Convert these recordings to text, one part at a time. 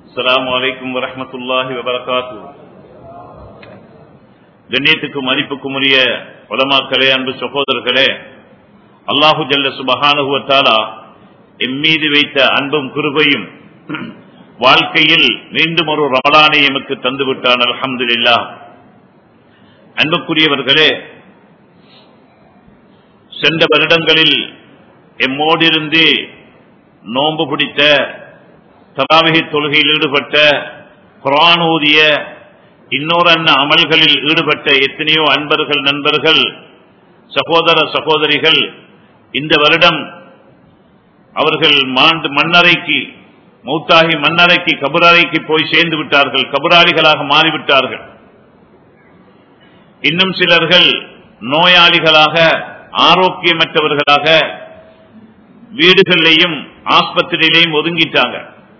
السلام عليكم ورحمة الله وبركاته கண்ணியத்துக்கும் மதிப்புக்கும் உரிய உலமாக்களே அன்பு சகோதரர்களே அல்லாஹு ஜல்ல சுபஹானுவத்தாலா எம்மீது வைத்த அன்பும் குருபையும் வாழ்க்கையில் மீண்டும் ஒரு ரமலானை எமக்கு தந்துவிட்டான் அலமதுல்லா அன்புக்குரியவர்களே சென்ற வருடங்களில் எம்மோடிருந்து நோன்பு பிடித்த தராவிகை தொழுகையில் ஈடுபட்ட குரான் ஊதிய இன்னொரு அண்ண அமல்களில் ஈடுபட்ட எத்தனையோ அன்பர்கள் நண்பர்கள் சகோதர சகோதரிகள் இந்த வருடம் அவர்கள் மாண்டு மண்ணறைக்கு மௌத்தாகி மண்ணறைக்கு கபுரறைக்கு போய் சேர்ந்து விட்டார்கள் கபுராளிகளாக மாறிவிட்டார்கள் இன்னும் சிலர்கள் நோயாளிகளாக ஆரோக்கியமற்றவர்களாக வீடுகளிலையும் ஆஸ்பத்திரியிலையும் ஒதுங்கிட்டாங்க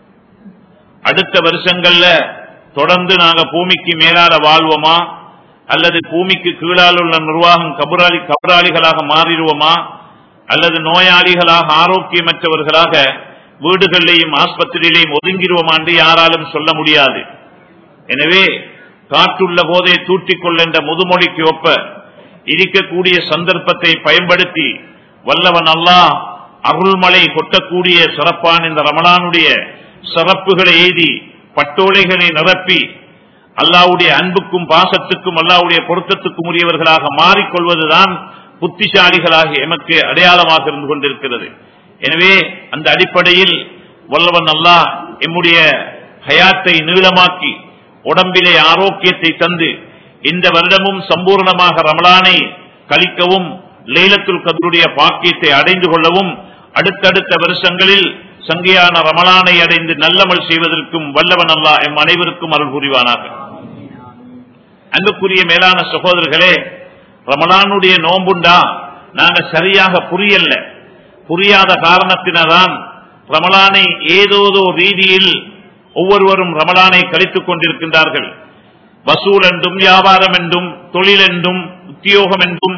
அடுத்த வருஷங்கள்ல தொடர்ந்து நாங்க பூமிக்கு மேலால வாழ்வோமா அல்லது பூமிக்கு கீழால் உள்ள நிர்வாகம் கபுராளி கபராளிகளாக மாறிடுவோமா அல்லது நோயாளிகளாக ஆரோக்கியமற்றவர்களாக வீடுகளிலேயும் ஆஸ்பத்திரியிலையும் ஒதுங்கிடுவோமா என்று யாராலும் சொல்ல முடியாது எனவே காற்றுள்ள போதே தூற்றிக்கொள்ள என்ற முதுமொழிக்கு ஒப்ப இருக்கக்கூடிய சந்தர்ப்பத்தை பயன்படுத்தி வல்லவன் அல்லாஹ் அருள்மலை கொட்டக்கூடிய சிறப்பான இந்த ரமலானுடைய சிறப்புகளை எய்தி பட்டோலைகளை நிரப்பி அல்லாவுடைய அன்புக்கும் பாசத்துக்கும் அல்லாவுடைய பொருத்தத்துக்கும் உரியவர்களாக மாறிக்கொள்வதுதான் புத்திசாலிகளாக எமக்கு அடையாளமாக இருந்து கொண்டிருக்கிறது எனவே அந்த அடிப்படையில் வல்லவன் அல்லாஹ் எம்முடைய ஹயாத்தை நீளமாக்கி உடம்பிலே ஆரோக்கியத்தை தந்து இந்த வருடமும் சம்பூர்ணமாக ரமலானை கழிக்கவும் லைலத்துல் கதருடைய பாக்கியத்தை அடைந்து கொள்ளவும் அடுத்தடுத்த வருஷங்களில் சங்கையான ரமலானை அடைந்து நல்லமல் செய்வதற்கும் வல்லவன் அல்லா எம் அனைவருக்கும் அருள் புரிவானாக அன்புக்குரிய மேலான சகோதரர்களே ரமலானுடைய நோம்புண்டா நாங்க சரியாக புரியல புரியாத காரணத்தினதான் ரமலானை ஏதோதோ ரீதியில் ஒவ்வொருவரும் ரமலானை கழித்துக் கொண்டிருக்கின்றார்கள் வசூல் என்றும் வியாபாரம் என்றும் தொழில் என்றும் உத்தியோகம் என்றும்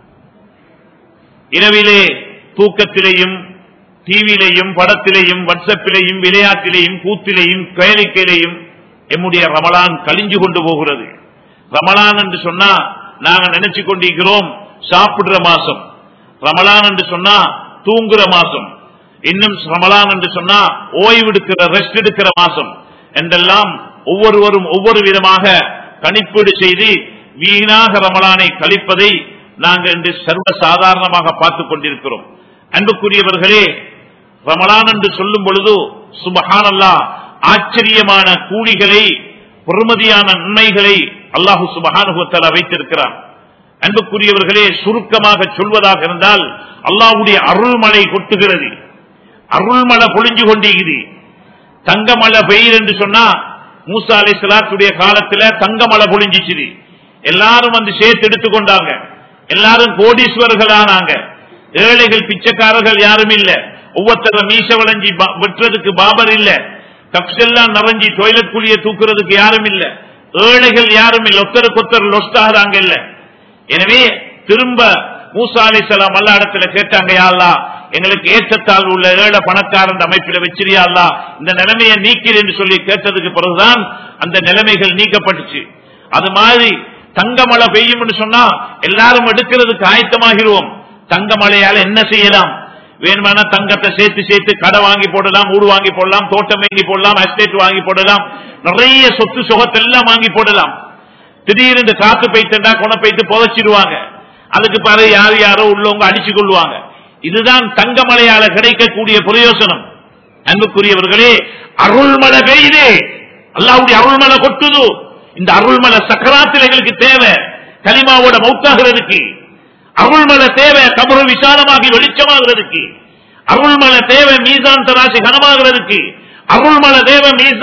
இரவிலே தூக்கத்திலேயும் டிவியிலையும் படத்திலேயும் வாட்ஸ்அப்பிலையும் விளையாட்டிலேயும் கூத்திலையும் கேளிக்கையிலையும் எம்முடைய ரமலான் கழிஞ்சு கொண்டு போகிறது ரமலான் என்று சொன்னா நாங்க நினைச்சு கொண்டிருக்கிறோம் சாப்பிடுற மாசம் ரமலான் என்று சொன்னா தூங்குற மாசம் இன்னும் ரமலான் என்று சொன்னா ஓய்வெடுக்கிற ரெஸ்ட் எடுக்கிற மாசம் என்றெல்லாம் ஒவ்வொருவரும் ஒவ்வொரு விதமாக கணிப்பீடு செய்து வீணாக ரமலானை கழிப்பதை நாங்கள் இன்று சர்வ சாதாரணமாக பார்த்துக் கொண்டிருக்கிறோம் அன்புக்குரியவர்களே ரமலான் என்று சொல்லும் பொழுது சுபஹானல்லா ஆச்சரியமான கூலிகளை பொறுமதியான நன்மைகளை அல்லாஹு சுபஹானுகத்தலா வைத்திருக்கிறார் அன்புக்குரியவர்களே சுருக்கமாக சொல்வதாக இருந்தால் அல்லாஹுடைய அருள்மழை கொட்டுகிறது அருள்மழை பொழிஞ்சு கொண்டிருக்குது தங்கமழை பெய்யுது என்று சொன்னா மூசா அலை சலாத்துடைய காலத்துல தங்கமழை பொழிஞ்சிச்சு எல்லாரும் வந்து சேர்த்து எடுத்துக்கொண்டாங்க எல்லாரும் கோடீஸ்வரர்கள் ஆனாங்க ஏழைகள் பிச்சைக்காரர்கள் யாரும் இல்ல ஒவ்வொருத்தர மீச வளைஞ்சி வெட்டுறதுக்கு பாபர் இல்ல கப்ஸெல்லாம் நிறைஞ்சி டொய்லெட் குழிய தூக்குறதுக்கு யாரும் இல்ல ஏழைகள் யாரும் இல்ல ஒத்தருக்கு ஒத்தர் லொஸ்டாகிறாங்க இல்ல எனவே திரும்ப மூசா அலை சலாம் அல்ல இடத்துல கேட்டாங்க யாழ்லா எங்களுக்கு ஏற்றத்தாழ்வு உள்ள ஏழை பணக்காரன் அமைப்பில வச்சிரியாள்லா இந்த நிலைமையை நீக்கிறேன் என்று சொல்லி கேட்டதுக்கு பிறகுதான் அந்த நிலைமைகள் நீக்கப்பட்டுச்சு அது மாதிரி தங்க மழை பெய்யும் சொன்னா எல்லாரும் எடுக்கிறதுக்கு ஆயத்தமாகிறோம் தங்க மழையால என்ன செய்யலாம் வேணுமான தங்கத்தை சேர்த்து சேர்த்து கடை வாங்கி போடலாம் ஊடு வாங்கி போடலாம் தோட்டம் வாங்கி போடலாம் எஸ்டேட் வாங்கி போடலாம் நிறைய சொத்து சுகத்தெல்லாம் வாங்கி போடலாம் திடீர்னு காத்து பைத்தண்டா குண பைத்து புதைச்சிடுவாங்க அதுக்கு பிறகு யார் யாரோ உள்ளவங்க அடிச்சு கொள்வாங்க இதுதான் தங்கமலையால கிடைக்கக்கூடிய பிரயோசனம் அன்புக்குரியவர்களே அருள்மழை பெய்யுது அல்லாவுடைய அருள்மழை கொட்டுது இந்த அருள்மலை சக்கராத்தில் எங்களுக்கு தேவை கலிமாவோட மௌத்தாகிறதுக்கு அருள்மலை தேவை கபரு விசாலமாகி வெளிச்சமாகிறதுக்கு அருள்மலை தேவை மீசான் தராசி கனமாகிறதுக்கு அருள்மலை தேவை மீச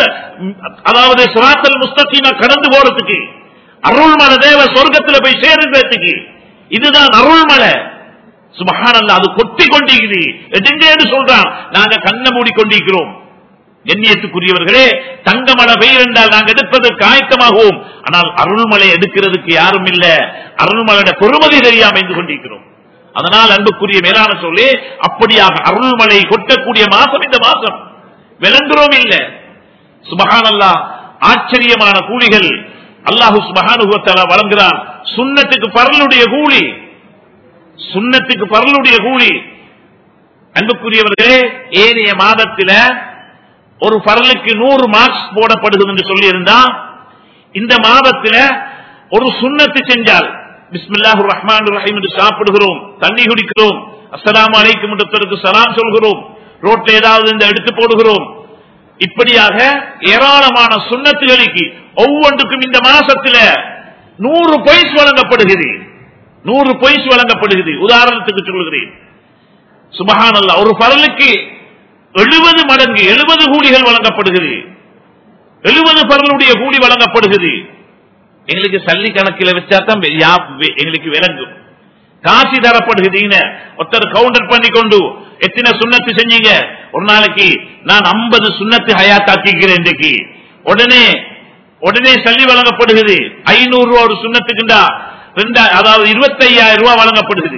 அதாவது சுராத்தல் முஸ்தீமா கடந்து போறதுக்கு அருள்மலை தேவை சொர்க்கத்துல போய் சேர்றதுக்கு இதுதான் அருள்மலை சுபஹானல்ல அது கொட்டி கொண்டிருக்குது எதுங்கன்னு சொல்றான் நாங்க கண்ணை மூடிக்கொண்டிருக்கிறோம் எண்ணியத்துக்குரியவர்களே தங்கமழை பெய்ய என்றால் நாங்கள் எடுப்பதற்கு ஆயத்தமாகவும் ஆனால் அருள்மலை எடுக்கிறதுக்கு யாரும் இல்ல அருள்மலையோட பொறுமதி தெரியாம இருந்து கொண்டிருக்கிறோம் அதனால் அன்புக்குரிய மேலான சொல்லி அப்படியாக அருள்மலை கொட்டக்கூடிய மாசம் இந்த மாசம் விளங்குறோம் இல்ல சுபஹானல்லா ஆச்சரியமான கூலிகள் அல்லாஹு சுபஹானுவத்தால வழங்குகிறான் சுண்ணத்துக்கு பரலுடைய கூலி சுண்ணத்துக்கு பரலுடைய கூலி அன்புக்குரியவர்களே ஏனைய மாதத்தில ஒரு பரலுக்கு நூறு மார்க்ஸ் போடப்படுகிறது என்று சொல்லி இருந்தா இந்த மாதத்தில ஒரு சுண்ணத்து செஞ்சால் பிஸ்மில்லாஹு ரஹ்மான் ரஹீம் என்று சாப்பிடுகிறோம் தண்ணி குடிக்கிறோம் அஸ்ஸலாமு அலைக்கும் என்றதற்கு சலாம் சொல்கிறோம் ரோட்ல ஏதாவது இந்த எடுத்து போடுகிறோம் இப்படியாக ஏராளமான சுண்ணத்துகளுக்கு ஒவ்வொன்றுக்கும் இந்த மாசத்துல நூறு பொய்ஸ் வழங்கப்படுகிறது நூறு பொய்ஸ் வழங்கப்படுகிறது உதாரணத்துக்கு சொல்கிறேன் சுபஹானல்லா ஒரு பரலுக்கு எழுபது மடங்கு எழுபது கூலிகள் வழங்கப்படுகிறது எழுபது பரலுடைய கூலி வழங்கப்படுகிறது எங்களுக்கு சல்லி கணக்கில் வச்சா தான் வெ- யா- வெ- எங்களுக்கு விளங்கும் காசி தரப்படுகிறீங்க ஒருத்தர் கவுண்டர் பண்ணி கொண்டு எத்தனை சுண்ணத்து செஞ்சீங்க ஒரு நாளைக்கு நான் 50 சுண்ணத்து ஹயாத்தாக்கிக்கிறேன் இன்றைக்கு உடனே உடனே சல்லி வழங்கப்படுகிறது ஐநூறு ரூபா ஒரு சுண்ணத்துக்குண்டா ரெண்டா அதாவது இருபத்தையாயிரம் ரூபாய் வழங்கப்படுகிறது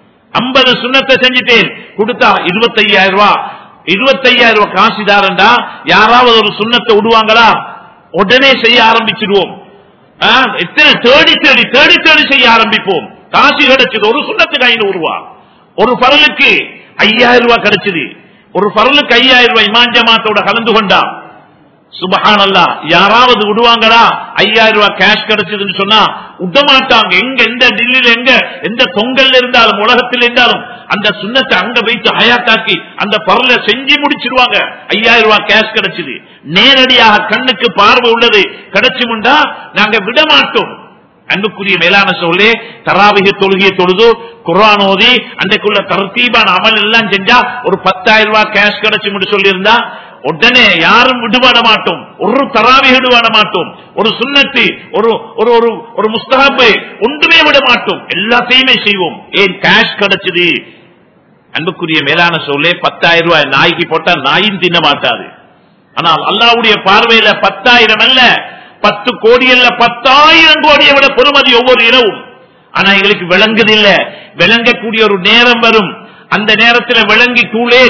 50 சுண்ணத்தை செஞ்சுட்டேன் கொடுத்தா இருபத்தையாயிரம் ரூபாய் இருபத்தையாயிரம் ரூபாய் காசு தாரண்டா யாராவது ஒரு சுண்ணத்தை விடுவாங்களா உடனே செய்ய ஆரம்பிச்சிடுவோம் ஆ, எத்தனை தேடி தேடி தேடி தேடி செய்ய ஆரம்பிப்போம் காசு கிடைச்சது ஒரு சுண்ணத்துக்கு ஐநூறு ரூபா ஒரு பரலுக்கு ஐயாயிரம் ரூபாய் கிடைச்சது ஒரு பரலுக்கு ஐயாயிரம் ரூபாய் இமான் ஜமாத்தோட கலந்து கொண்டா சுபஹானல்லா யாராவது விடுவாங்களா ஐயாயிரம் ரூபாய் கேஷ் கிடைச்சதுன்னு சொன்னா விட மாட்டாங்க எங்க எந்த டில்லியில எங்க எந்த தொங்கல்ல இருந்தாலும் உலகத்தில் இருந்தாலும் அந்த சுண்ணத்தை அங்க வைத்து ஹயாத்தாக்கி அந்த பரல செஞ்சு முடிச்சிருவாங்க ஐயாயிரம் ரூபாய் கேஷ் கிடைச்சது நேரடியாக கண்ணுக்கு பார்வை உள்ளது கிடைச்சுமுண்டா நாங்க விட மாட்டோம் அன்புக்குரிய மேலான சொல்லே தராவிக தொழுகையை தொழுது குர்ஆன் ஓதி அன்றைக்குள்ள தர்த்தீபான அமல் எல்லாம் செஞ்சா ஒரு பத்தாயிரம் ரூபாய் கேஷ் கிடைச்சு சொல்லி இருந்தா உடனே யாரும் விடுபட மாட்டோம் ஒரு தராவி விடுபட மாட்டோம் ஒரு சுண்ணத்து ஒரு ஒரு ஒரு ஒரு முஸ்தகாப்பு ஒன்றுமே விட மாட்டோம் எல்லாத்தையுமே செய்வோம் ஏன் கேஷ் கிடைச்சது அன்புக்குரிய மேலான சொல்லே பத்தாயிரம் ரூபாய் நாய்க்கு போட்டா நாயும் தின்ன மாட்டாது ஆனால் அல்லாவுடைய பார்வையில பத்தாயிரம் அல்ல பத்து கோடி அல்ல பத்தாயிரம் கோடியை விட பொறுமதி ஒவ்வொரு இரவும் ஆனா எங்களுக்கு விளங்குதில்ல விளங்கக்கூடிய ஒரு நேரம் வரும் அந்த நேரத்தில் விளங்கி டூலே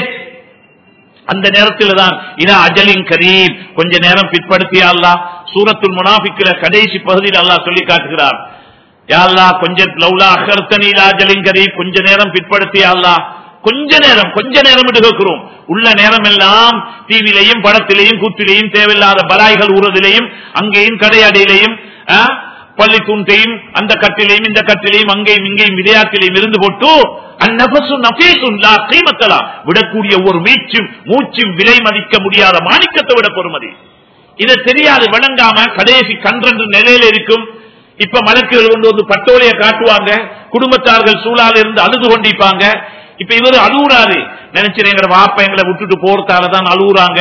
அந்த நேரத்தில் தான் இதா அஜலின் கரீம் கொஞ்ச நேரம் பிற்படுத்திய அல்லாஹ் சூரத்துல் முனாஃபிக்கிற கடைசி பகுதியில் அல்லாஹ் சொல்லி காட்டுகிறார் யா அல்லாஹ் கொஞ்சம் லௌலா அகர்த்தனி அஜலின் கரீம் கொஞ்ச நேரம் பிற்படுத்திய அல்லாஹ் கொஞ்ச நேரம் கொஞ்ச நேரம் என்று கேட்கிறோம் உள்ள நேரம் எல்லாம் டிவிலையும் படத்திலையும் கூத்திலையும் தேவையில்லாத பலாய்கள் ஊறதிலையும் அங்கேயும் கடையடையிலையும் ஆ, பள்ளி தூண்டையும் அந்த கட்டிலையும் இந்த கட்டிலையும் அங்கேயும் இங்கேயும் விளையாட்டிலையும் இருந்து போட்டு அந்நபசு நபீசும் லா கீமத்தலா விடக்கூடிய ஒரு மீச்சும் மூச்சும் விலை மதிக்க முடியாத மாணிக்கத்தை விட பொறுமதி இதை தெரியாது விளங்காம கடைசி கன்றென்று நிலையில இருக்கும் இப்ப மலக்குகள் கொண்டு வந்து பட்டோலைய காட்டுவாங்க குடும்பத்தார்கள் சூழால இருந்து அழுது கொண்டிருப்பாங்க இப்ப இவரு அழுகுறாரு நினைச்சிரு எங்க வாப்பா எங்களை விட்டுட்டு போறதாலதான் அழுகுறாங்க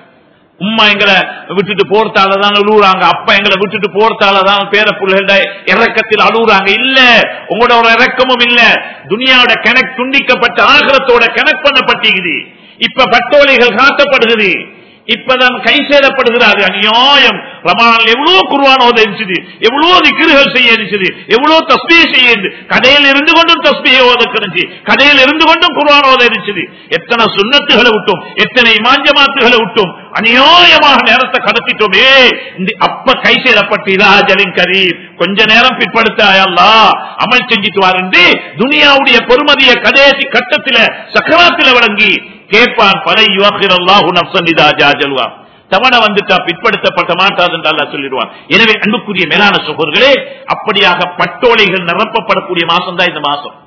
உம்மா எங்களை விட்டுட்டு போறதாலதான் அழுகுறாங்க அப்பா எங்களை விட்டுட்டு போறதாலதான் பேர பிள்ளைகள இறக்கத்தில் அழுகுறாங்க இல்ல உங்களோட ஒரு இறக்கமும் இல்ல துனியாவோட கணக்கு துண்டிக்கப்பட்ட ஆகரத்தோட கணக்கு பண்ணப்பட்டிருக்குது இப்ப பட்டோலைகள் காட்டப்படுகிறது இப்பதான் கை சேதப்படுகிறாரு அநியாயம் ரமான் எவ்வளவு குருவான் ஓத இருந்துச்சு எவ்வளவு திக்கிறுகள் செய்ய இருந்துச்சு எவ்வளவு தஸ்பியை செய்ய இருந்துச்சு. கடையில் இருந்து கொண்டும் தஸ்பியை ஓத கிடைச்சு கடையில் இருந்து கொண்டும் குருவான் ஓத இருந்துச்சு எத்தனை சுண்ணத்துகளை விட்டோம் எத்தனை இமாஞ்சமாத்துகளை விட்டோம் அநியாயமாக நேரத்தை கடத்திட்டோமே இந்த அப்ப கை சேதப்பட்டீரா ஜலின் கரீம் கொஞ்ச நேரம் பிற்படுத்தாயல்லா அமல் செஞ்சிட்டு வாருந்து துனியாவுடைய பொறுமதிய கடைசி கட்டத்தில சக்கராத்தில வழங்கி கேட்பான் பலை யுவகிரல்லாஹு நப்சன் இதா ஜாஜல்வா தவணை வந்துட்டா பிற்படுத்தப்பட்ட மாட்டாது என்று அல்லாஹ் சொல்லிடுவான் எனவே அன்புக்குரிய மேலான சகோதரர்களே அப்படியாக பட்டோலைகள் நிரப்பப்படக்கூடிய மாசம் தான் இந்த மாசம்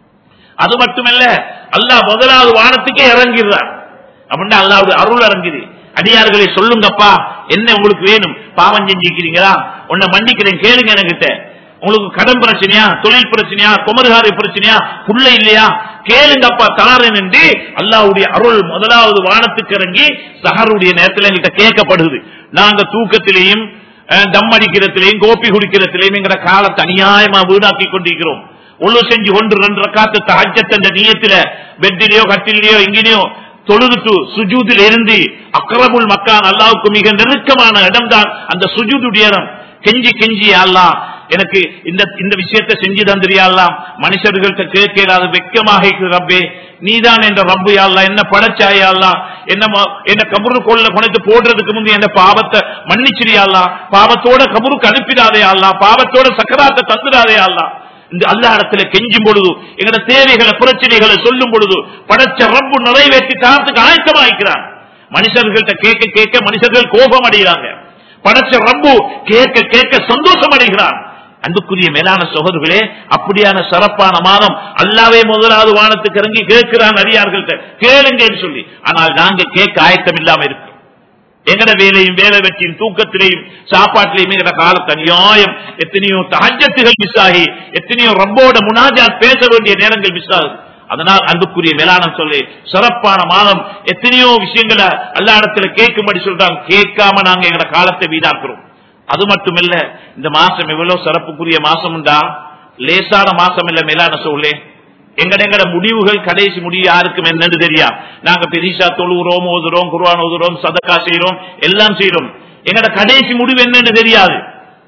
அது மட்டுமல்ல அல்லாஹ் முதலாவது வானத்துக்கே இறங்கிடுறார் அப்படின்னா அல்லாவுடைய அருள் இறங்குது அடியார்களை சொல்லுங்கப்பா என்ன உங்களுக்கு வேணும் பாவம் செஞ்சிக்கிறீங்களா உன்னை மன்னிக்கிறேன் கேளுங்க என்கிட்ட உங்களுக்கு கடன் பிரச்சனையா தொழில் பிரச்சனையா குமர்காரி பிரச்சனையா புள்ள இல்லையா கேளுங்கப்பா தாரன் என்று அல்லாவுடைய அருள் முதலாவது வானத்துக்கு இறங்கி சஹருடைய நேரத்தில் எங்கிட்ட கேட்கப்படுது நாங்க தூக்கத்திலையும் அஹ், தம் அடிக்கிறத்திலையும் கோப்பி குடிக்கிறத்திலையும் எங்கிற காலத்தை அநியாயமா வீணாக்கி கொண்டிருக்கிறோம் ஒழு செஞ்சு கொண்டு ரெண்டு ரக்காத்து தஹஜத் என்ற நியத்தில பெட்டிலேயோ கட்டிலேயோ எங்கேயோ தொழுதுட்டு சுஜூதில் இருந்து அக்ரபுல் மக்கான் அல்லாவுக்கு மிக நெருக்கமான இடம்தான் அந்த சுஜூதுடைய இடம் கெஞ்சி கெஞ்சி அல்லா எனக்கு இந்த இந்த விஷயத்தை செஞ்சு தந்திரியாலாம் மனுஷர்கள்ட்ட கேட்கிறாது வெக்கமாக இருக்குது ரப்பே நீதான் என்ற ரப்பு யாழ்லா என்ன படைச்சாயாலா என்ன ம- என்ன கபரு கொள்ள கொண்டு போடுறதுக்கு முந்தைய என்ன பாவத்தை மன்னிச்சிரியாலா பாவத்தோட கபருக்கு அனுப்பிடாதே அல்லா பாவத்தோட சக்கராத்தை தந்துடாதே அல்லா இந்த அல்லா இடத்துல கெஞ்சும் பொழுது எங்கட தேவைகளை பிரச்சனைகளை சொல்லும் பொழுது படைச்ச ரப்பு நிறைவேற்றி தாரத்துக்கு ஆயத்தமாக்கிறான் மனுஷர்கள்ட்ட கேட்க கேட்க மனுஷர்கள் கோபம் அடைகிறாங்க படைச்ச ரப்பு கேட்க கேட்க சந்தோஷம் அடைகிறான் அன்புக்குரிய மேலான சகோதரர்களே அப்படியான சிறப்பான மாதம் அல்லாவே முதலாவது வானத்துக்கு இறங்கி கேட்கிறான் அடியார்கள்ட்ட கேளுங்கன்னு சொல்லி ஆனால் நாங்க கேட்க ஆயத்தம் இல்லாம இருக்கிறோம் எங்கட வேலையும் வேலை வெற்றியும் தூக்கத்திலையும் சாப்பாட்டிலையும் எங்கட காலத்து அநியாயம் எத்தனையோ தஹஜத்துகள் மிஸ் ஆகி எத்தனையோ ரப்போட முனாஜாத் பேச வேண்டிய நேரங்கள் மிஸ் ஆகுது அதனால் அன்புக்குரிய மேலானம் சொல்லி சிறப்பான மாதம் எத்தனையோ விஷயங்களை எல்லா இடத்துல கேட்கும்படி சொல்றாங்க கேட்காம நாங்க எங்கட காலத்தை வீணாக்குறோம் அது மட்டுமில்ல இந்த மாசம் எவ்வளவு சிறப்புக்குரிய மாசம் உண்டா லேசான மாசம் இல்ல மேலான சொல்லே எங்கட எங்கட முடிவுகள் கடைசி முடிவு யாருக்கும் என்னன்னு தெரியா நாங்க பெரிசா தொழுகிறோம் ஓதுறோம் குர்ஆன் ஓதுறோம் சதக்கா செய்யறோம் எல்லாம் செய்யறோம் எங்கட கடைசி முடிவு என்னன்னு தெரியாது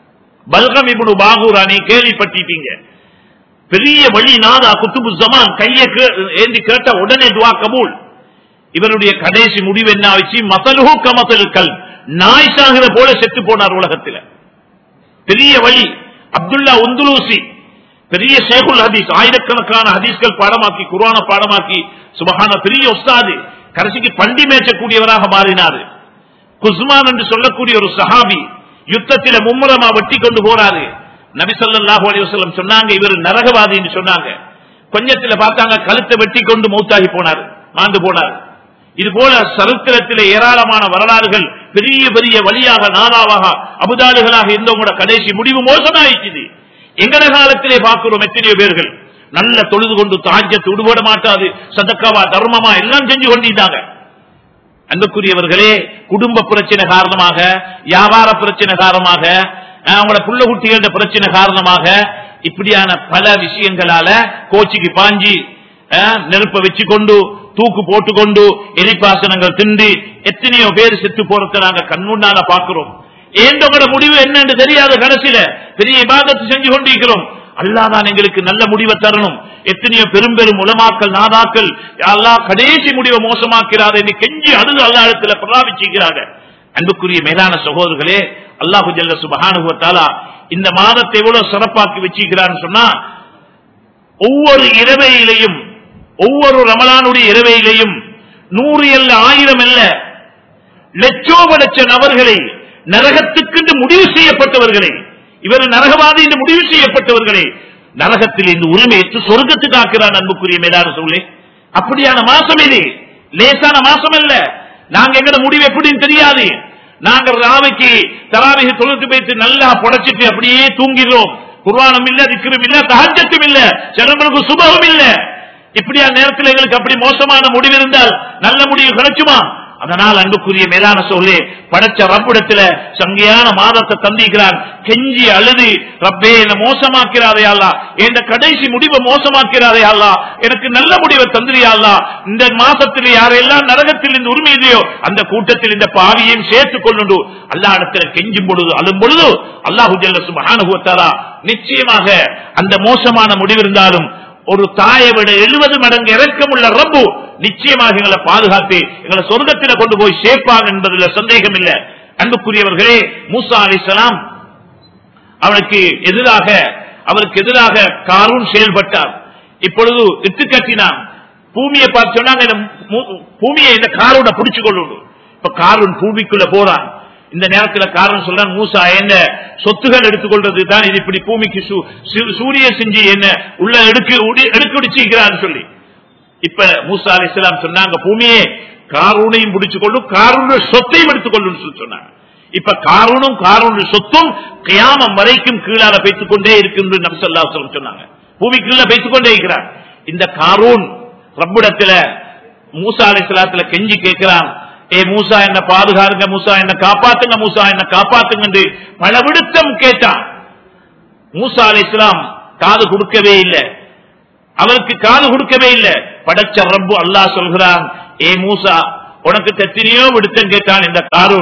பல்கம் இப்படி பாகூரானி கேள்விப்பட்டிருப்பீங்க பெரிய வழி நாதா குத்துபு ஜமான் கைய கே- ஏந்தி கேட்ட உடனே துவா கபூல் இவருடைய கடைசி முடிவு என்ன ஆச்சு மசலுஹு கமசல் கல் நாய் சாகிற போல செத்து போனார் உலகத்தில் பெரிய வழி அப்துல்லா உந்துலூசி பெரிய ஷேகுல் ஹதீஸ் ஆயிரக்கணக்கான ஹதீஸ்கள் பாடமாக்கி குர்ஆன பாடமாக்கி சுபஹான பெரிய உஸ்தாது கடைசிக்கு பண்டி மேய்ச்சக்கூடியவராக மாறினார் குஸ்மான் என்று சொல்லக்கூடிய ஒரு சஹாபி யுத்தத்தில மும்முரமா வெட்டி கொண்டு போறாரு நபி ஸல்லல்லாஹு அலைஹி வஸல்லம் சொன்னாங்க இவர் நரகவாதின்னு சொன்னாங்க கொஞ்சத்துல பார்த்தாங்க கழுத்தை வெட்டி கொண்டு மௌத்தாகி போனார் மாண்டு போனார் இது போல சரித்திரத்திலே ஏராளமான வரலாறுகள் பெரிய பெரிய வழியாக நானாவாக அபுதாடுகளாக இருந்தவங்களோட கடைசி முடிவு மோசமாயிடுச்சு எங்கட காலத்திலே பார்க்கிறோம் எத்தனையோ பேர்கள் நல்ல தொழுது கொண்டு தாஜ்யத்தை விடுபட மாட்டாது சதக்காவா தர்மமா எல்லாம் செஞ்சு கொண்டிருந்தாங்க அன்புக்குரியவர்களே குடும்ப பிரச்சனை காரணமாக வியாபார பிரச்சனை காரணமாக அஹ், அவங்களோட புள்ள குட்டிகள பிரச்சனை காரணமாக இப்படியான பல விஷயங்களால கோச்சிக்கு பாஞ்சி அஹ், நெருப்ப வச்சு கொண்டு தூக்கு போட்டுக்கொண்டு எரிப்பாசனங்கள் திண்டு எத்தனையோ பேர் செத்து போறத நாங்க கண்முன்னால பாக்குறோம் ஏண்டோட முடிவு என்னன்னு தெரியாத கடைசியில பெரிய இபாதத்து செஞ்சு கொண்டிருக்கிறோம் அல்லாதான் எங்களுக்கு நல்ல முடிவை தரணும் எத்தனையோ பெரும் பெரும் உலமாக்கள் நாதாக்கள் அல்லாஹ் கடைசி முடிவை மோசமாக்கிறார் என்று கெஞ்சி அழுது அல்லா இடத்துல பிரலாபிச்சுக்கிறாங்க அன்புக்குரிய மேலான சகோதரர்களே அல்லாஹு ஜல்ல சுபஹானுவத்தாலா இந்த மாதத்தை எவ்வளவு சிறப்பாக்கி வச்சிருக்கிறான்னு சொன்னா ஒவ்வொரு இரவையிலையும் ஒவ்வொரு ரமலானுடைய இரவையிலையும் நூறு அல்ல ஆயிரம் அல்ல லட்சோப லட்ச நபர்களை நரகத்துக்கு முடிவு செய்யப்பட்டவர்களை இவர் நரகவாதி என்று முடிவு செய்யப்பட்டவர்களே நரகத்தில் இந்த உரிமை எடுத்து சொர்க்கத்துக்கு ஆக்கிறான் அன்புக்குரிய மேலான சொல்லி அப்படியான மாசம் இது லேசான மாசம் அல்ல நாங்க எங்கட முடிவு எப்படின்னு தெரியாது நாங்க ராவைக்கு தராவிக தொழுத்து போயிட்டு நல்லா புடைச்சிட்டு அப்படியே தூங்கிடுறோம் குர்வானம் இல்ல திக்கிரும் இல்ல தஹஜத்தும் இல்ல சிலர்களுக்கு சுபகம் இல்ல இப்படியா நேரத்தில் எங்களுக்கு அப்படி மோசமான முடிவு இருந்தால் நல்ல முடிவு கிடைச்சுமா அதனால் அன்புக்குரிய மேலான சொல்லி படைச்ச ரப்பிடத்துல சங்கையான மாதத்தை தந்திக்கிறான் கெஞ்சி அழுது ரப்பே என்ன மோசமாக்கிறாதையாளா என் கடைசி முடிவை மோசமாக்கிறாதையாளா எனக்கு நல்ல முடிவை தந்திரியாளா இந்த மாசத்தில் யாரெல்லாம் நரகத்தில் இந்த உரிமை இல்லையோ அந்த கூட்டத்தில் இந்த பாவியையும் சேர்த்துக் கொண்டு அல்லா இடத்துல கெஞ்சும் பொழுது அழும் பொழுது அல்லாஹு ஜல்ல சுபஹானுகுவத்தாரா நிச்சயமாக அந்த மோசமான முடிவு இருந்தாலும் ஒரு தாயை விட எழுபது மடங்கு இறக்கமுள்ள ரப்பு நிச்சயமாக எங்களை பாதுகாத்து எங்களை சொர்க்கத்தில கொண்டு போய் சேர்ப்பாங்க என்பதில் சந்தேகம் இல்லை அன்புக்குரியவர்களே மூசா அலிசலாம் அவனுக்கு எதிராக அவருக்கு எதிராக காரூன் செயல்பட்டார் இப்பொழுது இட்டு கட்டினான் பூமியை பார்த்து சொன்னாங்க இந்த மூ- பூமியை இந்த காரோட பிடிச்சு கொள்ளணும் இப்ப காரூன் பூமிக்குள்ள போறான் இந்த நேரத்துல காரணம் சொல்றான் மூசா என்ன சொத்துகள் எடுத்துக்கொள்றது தான் இது இப்படி பூமிக்கு சூ- சூ- சூரிய செஞ்சு என்ன உள்ள எடுக்க எடுக்கடிச்சுக்கிறான்னு சொல்லி இப்ப மூசா அலி இஸ்லாம் சொன்னாங்க பூமியே காரூனையும் பிடிச்சு கொள்ளும் காரூன சொத்தையும் எடுத்துக்கொள்ளும் சொல்லி சொன்னாங்க இப்ப காரூனும் காரூன சொத்தும் கியாமம் வரைக்கும் கீழால பேத்துக் கொண்டே இருக்கு நபிசல்லா சொன்னாங்க பூமிக்குள்ள பேத்துக் கொண்டே இருக்கிறார் இந்த காரூன் ரப்பிடத்துல மூசா அலி இஸ்லாத்துல கெஞ்சி கேட்கிறான் ஏ மூசா என்ன பாதுகாருங்க மூசா என்ன காப்பாத்துங்க மூசா என்ன காப்பாத்துங்க என்று பல விடுத்தம் கேட்டான் மூசா அலி இஸ்லாம் காது கொடுக்கவே இல்லை அவருக்கு காது கொடுக்கவே இல்லை படைச்ச ரப்பு அல்லாஹ் சொல்கிறான் ஏ மூசா உனக்கு எத்தனையோ விடுத்தம் கேட்டான் இந்த காரூன்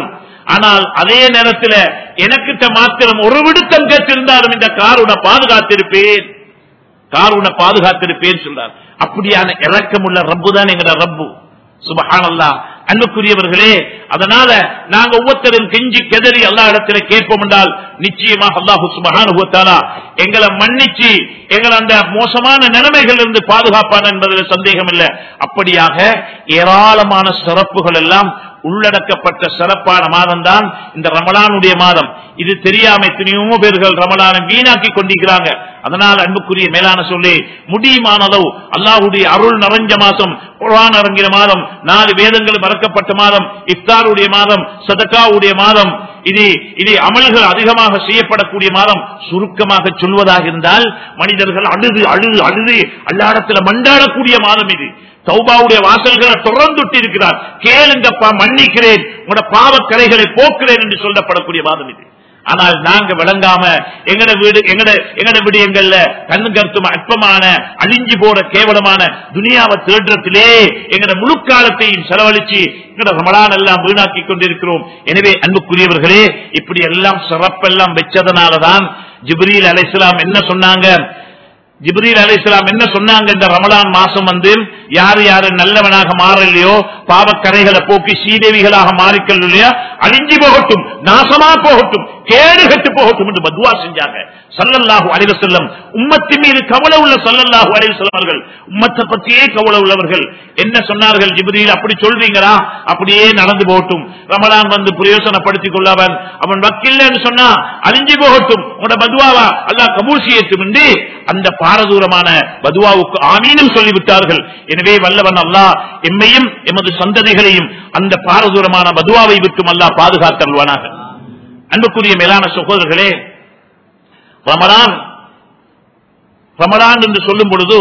ஆனால் அதே நேரத்தில் எனக்கிட்ட மாத்திரம் ஒரு விடுத்தம் கேட்டிருந்தாலும் இந்த காருனை பாதுகாத்திருப்பேன் காருனை பாதுகாத்திருப்பேன் சொல்றார் அப்படியான இறக்கமுள்ள ரப்பு தான் எங்கட ரப்பு சுபஹானல்லா அன்புக்குரியவர்களே அதனால நாங்க ஒவ்வொருத்தரும் கெஞ்சி கெதறி எல்லா இடத்துல கேட்போம் என்றால் நிச்சயமாக அல்லாஹு சுபஹானுவத்தாலா எங்களை மன்னிச்சு எங்களை அந்த மோசமான நிலைமைகள் இருந்து பாதுகாப்பான என்பதில் சந்தேகம் இல்லை அப்படியாக ஏராளமான சிறப்புகள் எல்லாம் உள்ளடக்கப்பட்ட சிறப்பான மாதம் தான் இந்த ரமலானுடைய மாதம் இது தெரியாம எத்தனையோ பேர்கள் ரமலானை வீணாக்கி கொண்டிருக்கிறாங்க அதனால் அன்புக்குரிய மேலான சொல்லி முடியுமானதோ அல்லாஹுடைய அருள் நிறைஞ்ச மாதம் குரான் இறங்கின மாதம் நாலு வேதங்கள் மறக்கப்பட்ட மாதம் இஃப்தாருடைய மாதம் சதக்காவுடைய மாதம் இது இது அமல்கள் அதிகமாக செய்யப்படக்கூடிய மாதம் சுருக்கமாக சொல்வதாக இருந்தால் மனிதர்கள் அழுது அழுது அழுது அல்லாடத்துல மண்டாடக்கூடிய மாதம் இது சௌபாவுடைய வாசல்களை தொடர்ந்துட்டு இருக்கிறார் கேளுங்கப்பா மன்னிக்கிறேன் உங்களோட பாவக்கரைகளை போக்குறேன் என்று சொல்லப்படக்கூடிய மாதம் இது ஆனால் நாங்க விளங்காம எங்கட வீடு எங்கட எங்கட விடயங்கள்ல கண்ணு கருத்தும் அற்பமான அழிஞ்சு போற கேவலமான துனியாவை தேடுறத்திலே எங்கட முழு காலத்தையும் செலவழிச்சு எங்கட ரமலான் எல்லாம் வீணாக்கி கொண்டிருக்கிறோம் எனவே அன்புக்குரியவர்களே இப்படி எல்லாம் சிறப்பெல்லாம் வச்சதனாலதான் ஜிப்ரீல் அலைசலாம் என்ன சொன்னாங்க ஜிப்ரீல் அலிஸ்லாம் என்ன சொன்னாங்க இந்த ரமலான் மாசம் வந்து யாரு யாரு நல்லவனாக மாறலையோ பாவக்கரைகளை போக்கி சீதேவிகளாக மாறிக்கொள்ளையோ அழிஞ்சு போகட்டும் நாசமா போகட்டும் கேடு கட்டு போகட்டும் என்று பத்வா செஞ்சாங்க சல்லல்லாஹு அலைவ செல்லம் உம்மத்தின் மீது கவலை உள்ள சல்லல்லாஹு அலைவ செல்லவர்கள் உம்மத்தை பற்றியே கவலை உள்ளவர்கள் என்ன சொன்னார்கள் ஜிப்ரீல் அப்படி சொல்றீங்களா அப்படியே நடந்து போகட்டும் ரமலான் வந்து பிரயோசனப்படுத்திக் கொள்ளவன் அவன் வக்கில்லைன்னு சொன்னா அழிஞ்சு போகட்டும் உன்னோட பதுவாவா அல்லாஹ் கபூல் செய்யட்டும் என்று அந்த பாரதூரமான பதுவாவுக்கு ஆமீனும் சொல்லிவிட்டார்கள் எனவே வல்லவன் அல்லாஹ் எம்மையும் எமது சந்ததிகளையும் அந்த பாரதூரமான பதுவாவை விட்டும் அல்லாஹ் பாதுகாத்தல்வானாக அன்புக்குரிய மேலான சகோதரர்களே ரமலான் ரமலான் என்று சொல்லும் பொழுது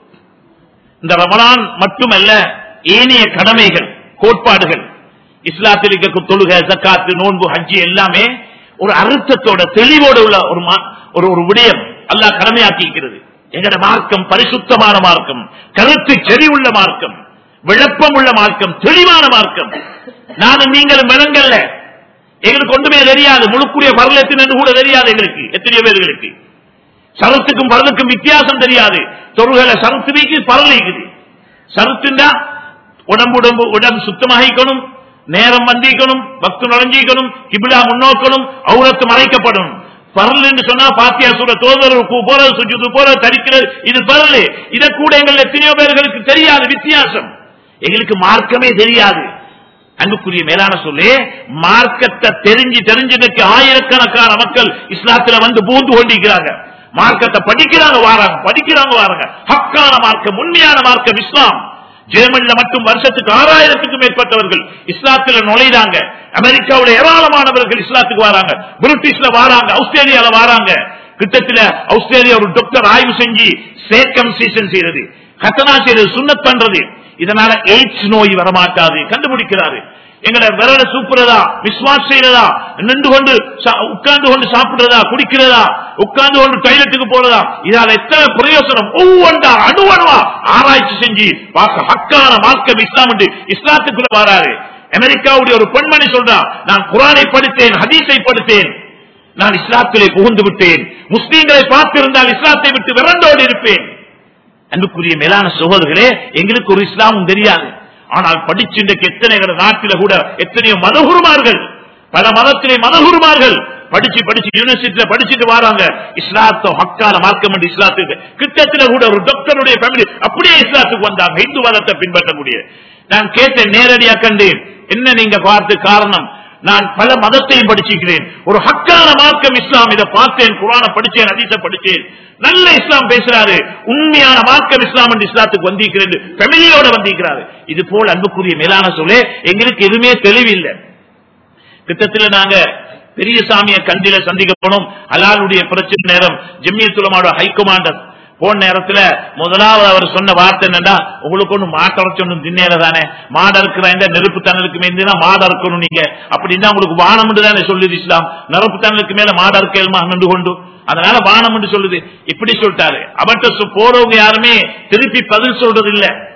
இந்த ரமலான் மட்டுமல்ல ஏனைய கடமைகள் கோட்பாடுகள் இஸ்லாத்தில் இருக்க தொழுகை ஜக்காத்து நோன்பு ஹஜ்ஜி எல்லாமே ஒரு அர்த்தத்தோட தெளிவோடு உள்ள ஒரு மா- ஒரு ஒரு விடயம் அல்லாஹ் கடமையாக்கியிருக்கிறது எங்கட மார்க்கம் பரிசுத்தமான மார்க்கம் கருத்து செறிவுள்ள மார்க்கம் விளப்பம் உள்ள மார்க்கம் தெளிவான மார்க்கம் நானும் நீங்களும் விளங்கல்ல எங்களுக்கு ஒன்றுமே தெரியாது முழுக்குரிய பரலத்தின் என்று கூட தெரியாது எங்களுக்கு எத்தனையோ பேர்களுக்கு சரத்துக்கும் பரலுக்கும் வித்தியாசம் தெரியாது தொழுகளை சரத்து வைக்கு பரல் இருக்குது சரத்துண்டா உடம்பு உடம்பு உடம்பு சுத்தமாகிக்கணும் நேரம் வந்திக்கணும் பக்து நுழைஞ்சிக்கணும் கிபிலா முன்னோக்கணும் அவுரத்து மறைக்கப்படும் பரல் என்று சொன்னா பாத்தியா சூட தோதர் போறது சுஜிது போறது தரிக்கிறது இது பரல் இதை கூட எங்கள் எத்தனையோ பேர்களுக்கு தெரியாது வித்தியாசம் எங்களுக்கு மார்க்கமே தெரியாது அன்புக்குரிய மேலான சொல்லி மார்க்கத்தை தெரிஞ்சு தெரிஞ்சதுக்கு ஆயிரக்கணக்கான மக்கள் இஸ்லாத்துல வந்து பூந்து கொண்டிருக்கிறாங்க மார்க்கத்தை படிக்கிறாங்க வாராங்க படிக்கிறாங்க வாராங்க ஹக்கான மார்க்கம் உண்மையான மார்க்கம் இஸ்லாம் ஜெர்மன்ல மட்டும் வருஷத்துக்கு ஆறாயிரத்துக்கும் மேற்பட்டவர்கள் இஸ்லாத்துல நுழைறாங்க அமெரிக்காவுல ஏராளமானவர்கள் இஸ்லாத்துக்கு வராங்க பிரிட்டிஷ்ல வராங்க ஆஸ்திரேலியால வராங்க கிட்டத்துல ஆஸ்திரேலியா ஒரு டாக்டர் ஆய்வு செஞ்சு சேக்கம் சீசன் செய்யறது கத்தனா செய்யறது சுண்ணத் பண்றது இதனால எய்ட்ஸ் நோய் வரமாட்டாது கண்டுபிடிக்கிறாரு எங்கட விரல சூப்புறதா விஸ்வாஸ் செய்யறதா நின்று கொண்டு சா- உட்கார்ந்து கொண்டு சாப்பிடுறதா குடிக்கிறதா உட்கார்ந்து கொண்டு டாய்லெட்டுக்கு போறதா இதால எத்தனை பிரயோசனம் ஒவ்வொன்றா அணுவணுவா ஆராய்ச்சி செஞ்சு பார்க்க ஹக்கான மார்க்கம் இஸ்லாம் என்று இஸ்லாத்துக்குள்ள வராரு அமெரிக்காவுடைய ஒரு பெண்மணி சொல்றா நான் குரானை படித்தேன் ஹதீஸை படித்தேன் நான் இஸ்லாத்திலே புகுந்து விட்டேன் முஸ்லீம்களை பார்த்திருந்தால் இஸ்லாத்தை விட்டு விரண்டோடு இருப்பேன் அன்புக்குரிய மேலான சகோதரர்களே எங்களுக்கு ஒரு இஸ்லாமும் தெரியாது ஆனால் படிச்சு இன்றைக்கு எத்தனை எங்க நாட்டில கூட எத்தனையோ மதகுருமார்கள் பல மதத்திலே மதகுருமார்கள் படிச்சு படிச்சு யூனிவர்சிட்டியில படிச்சுட்டு வராங்க இஸ்லாத்தோ ஹக்கான மார்க்கம் என்று இஸ்லாத்துக்கு கிட்டத்தில் கூட ஒரு டாக்டருடைய ஃபேமிலி அப்படியே இஸ்லாத்துக்கு வந்தாங்க இந்து மதத்தை பின்பற்றக்கூடிய நான் கேட்டேன் நேரடியா கண்டு என்ன நீங்க பார்த்து காரணம் நான் பல மதத்தையும் படிச்சிருக்கிறேன் ஒரு ஹக்கான மார்க்கம் இஸ்லாம் இதை பார்த்தேன் குரான படிச்சேன் ஹதீஸ படிச்சேன் நல்ல இஸ்லாம் பேசுறாரு உண்மையான மார்க்கம் இஸ்லாம் என்று இஸ்லாத்துக்கு வந்திருக்கிறது ஃபெமிலியோட வந்திருக்கிறாரு இது போல் அன்புக்குரிய மேலான சொல்லே எங்களுக்கு எதுவுமே தெளிவில்லை கிட்டத்துல நாங்க பெரிய சாமியை கண்டில சந்திக்க போனோம் ஹலாலுடைய பிரச்சனை நேரம் ஜெம்மியத்துலமாவோட ஹைகமாண்டர் போன நேரத்துல முதலாவது அவர் சொன்ன வார்த்தை என்னன்னா உங்களுக்கு ஒண்ணு மாட்டரைச்சு ஒண்ணு திண்ணேற தானே மாடு இருக்கிற நெருப்பு தண்ணலுக்கு மேல மாடு இருக்கணும் நீங்க அப்படின்னா உங்களுக்கு வானம் தானே சொல்லுது இஸ்லாம் நெருப்பு தண்ணலுக்கு மேல மாடு இருக்கேல்மா நின்று கொண்டு அதனால வானம் என்று சொல்லுது இப்படி சொல்லிட்டாரு அவர்கிட்ட சொ- போறவங்க யாருமே திருப்பி பதில் சொல்றது இல்ல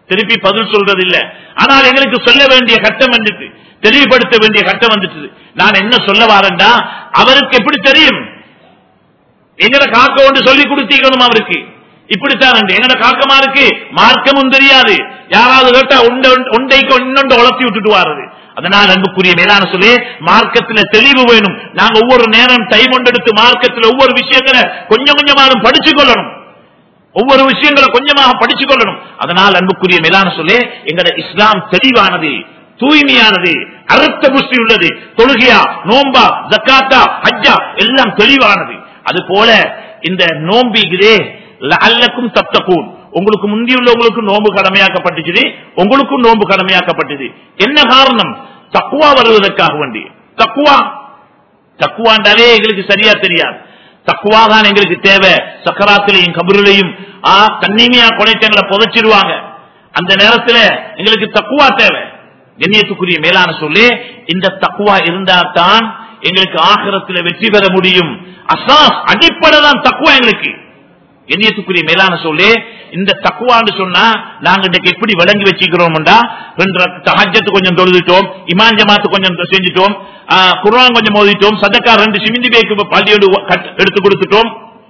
திருப்பி பதில் சொல்றது இல்ல ஆனால் எங்களுக்கு சொல்ல வேண்டிய கட்டம் வந்துட்டு தெளிவுபடுத்த வேண்டிய கட்டம் வந்துட்டு நான் என்ன சொல்ல வரேன்டா அவருக்கு எப்படி தெரியும் எங்கட காக்க ஒன்று சொல்லி கொடுத்தீங்கணும் அவருக்கு இப்படித்தான் உண்டு. எங்கட காக்கமா இருக்கு மார்க்கமும் தெரியாது யாராவது கேட்டா உண்டை உண்டைக்கு இன்னொன்று உளர்த்தி விட்டுட்டு வாருது அதனால் அன்புக்குரிய மேலான சொல்லி மார்க்கத்துல தெளிவு வேணும் நாங்க ஒவ்வொரு நேரம் டைம் எடுத்து மார்க்கத்துல ஒவ்வொரு விஷயங்களை கொஞ்சம் கொஞ்சமாக படிச்சு கொள்ளணும் ஒவ்வொரு விஷயங்களை கொஞ்சமாக படிச்சு கொள்ளணும் அதனால் அன்புக்குரிய மேலான சொல்லி எங்கட இஸ்லாம் தெளிவானது தூய்மையானது அறுத்த புஷ்டி உள்ளது தொழுகையா நோம்பா ஜக்காத்தா ஹஜ்ஜா எல்லாம் தெளிவானது அது போல இந்த நோம்பிக்குதே அல்லக்கும் தப்தக்கூன் உங்களுக்கு முந்தியுள்ள உங்களுக்கு நோம்பு கடமையாக்கப்பட்டுச்சு உங்களுக்கும் நோம்பு கடமையாக்கப்பட்டது என்ன காரணம் தக்குவா வருவதற்காக வேண்டி தக்குவா தக்குவாண்டாலே எங்களுக்கு சரியா தெரியாது தக்குவா தான் எங்களுக்கு தேவை சக்கராத்திலையும் கபருலையும் ஆ கண்ணிமையா குறைத்தங்களை புதைச்சிருவாங்க அந்த நேரத்துல எங்களுக்கு தக்குவா தேவை கண்ணியத்துக்குரிய மேலான சொல்லி இந்த தக்குவா இருந்தா தான் எங்களுக்கு ஆகிரத்துல வெற்றி பெற முடியும் அசாஸ் அடிப்படை தான் தக்குவா எங்களுக்கு எண்ணியத்துக்குரிய மேலான சொல்லி இந்த தக்குவான்னு சொன்னா நாங்க இன்னைக்கு எப்படி விளங்கி வச்சுக்கிறோம்டா ரெண்டு தஹஜத்து கொஞ்சம் தொழுதுட்டோம் இமான் ஜமாத்து கொஞ்சம் செஞ்சுட்டோம் ஆ, குர்ஆன் கொஞ்சம் மோதிட்டோம் சதக்கா ரெண்டு சிமிந்தி பேக்கு பள்ளியோடு கட்- எடுத்து கொடுத்துட்டோம்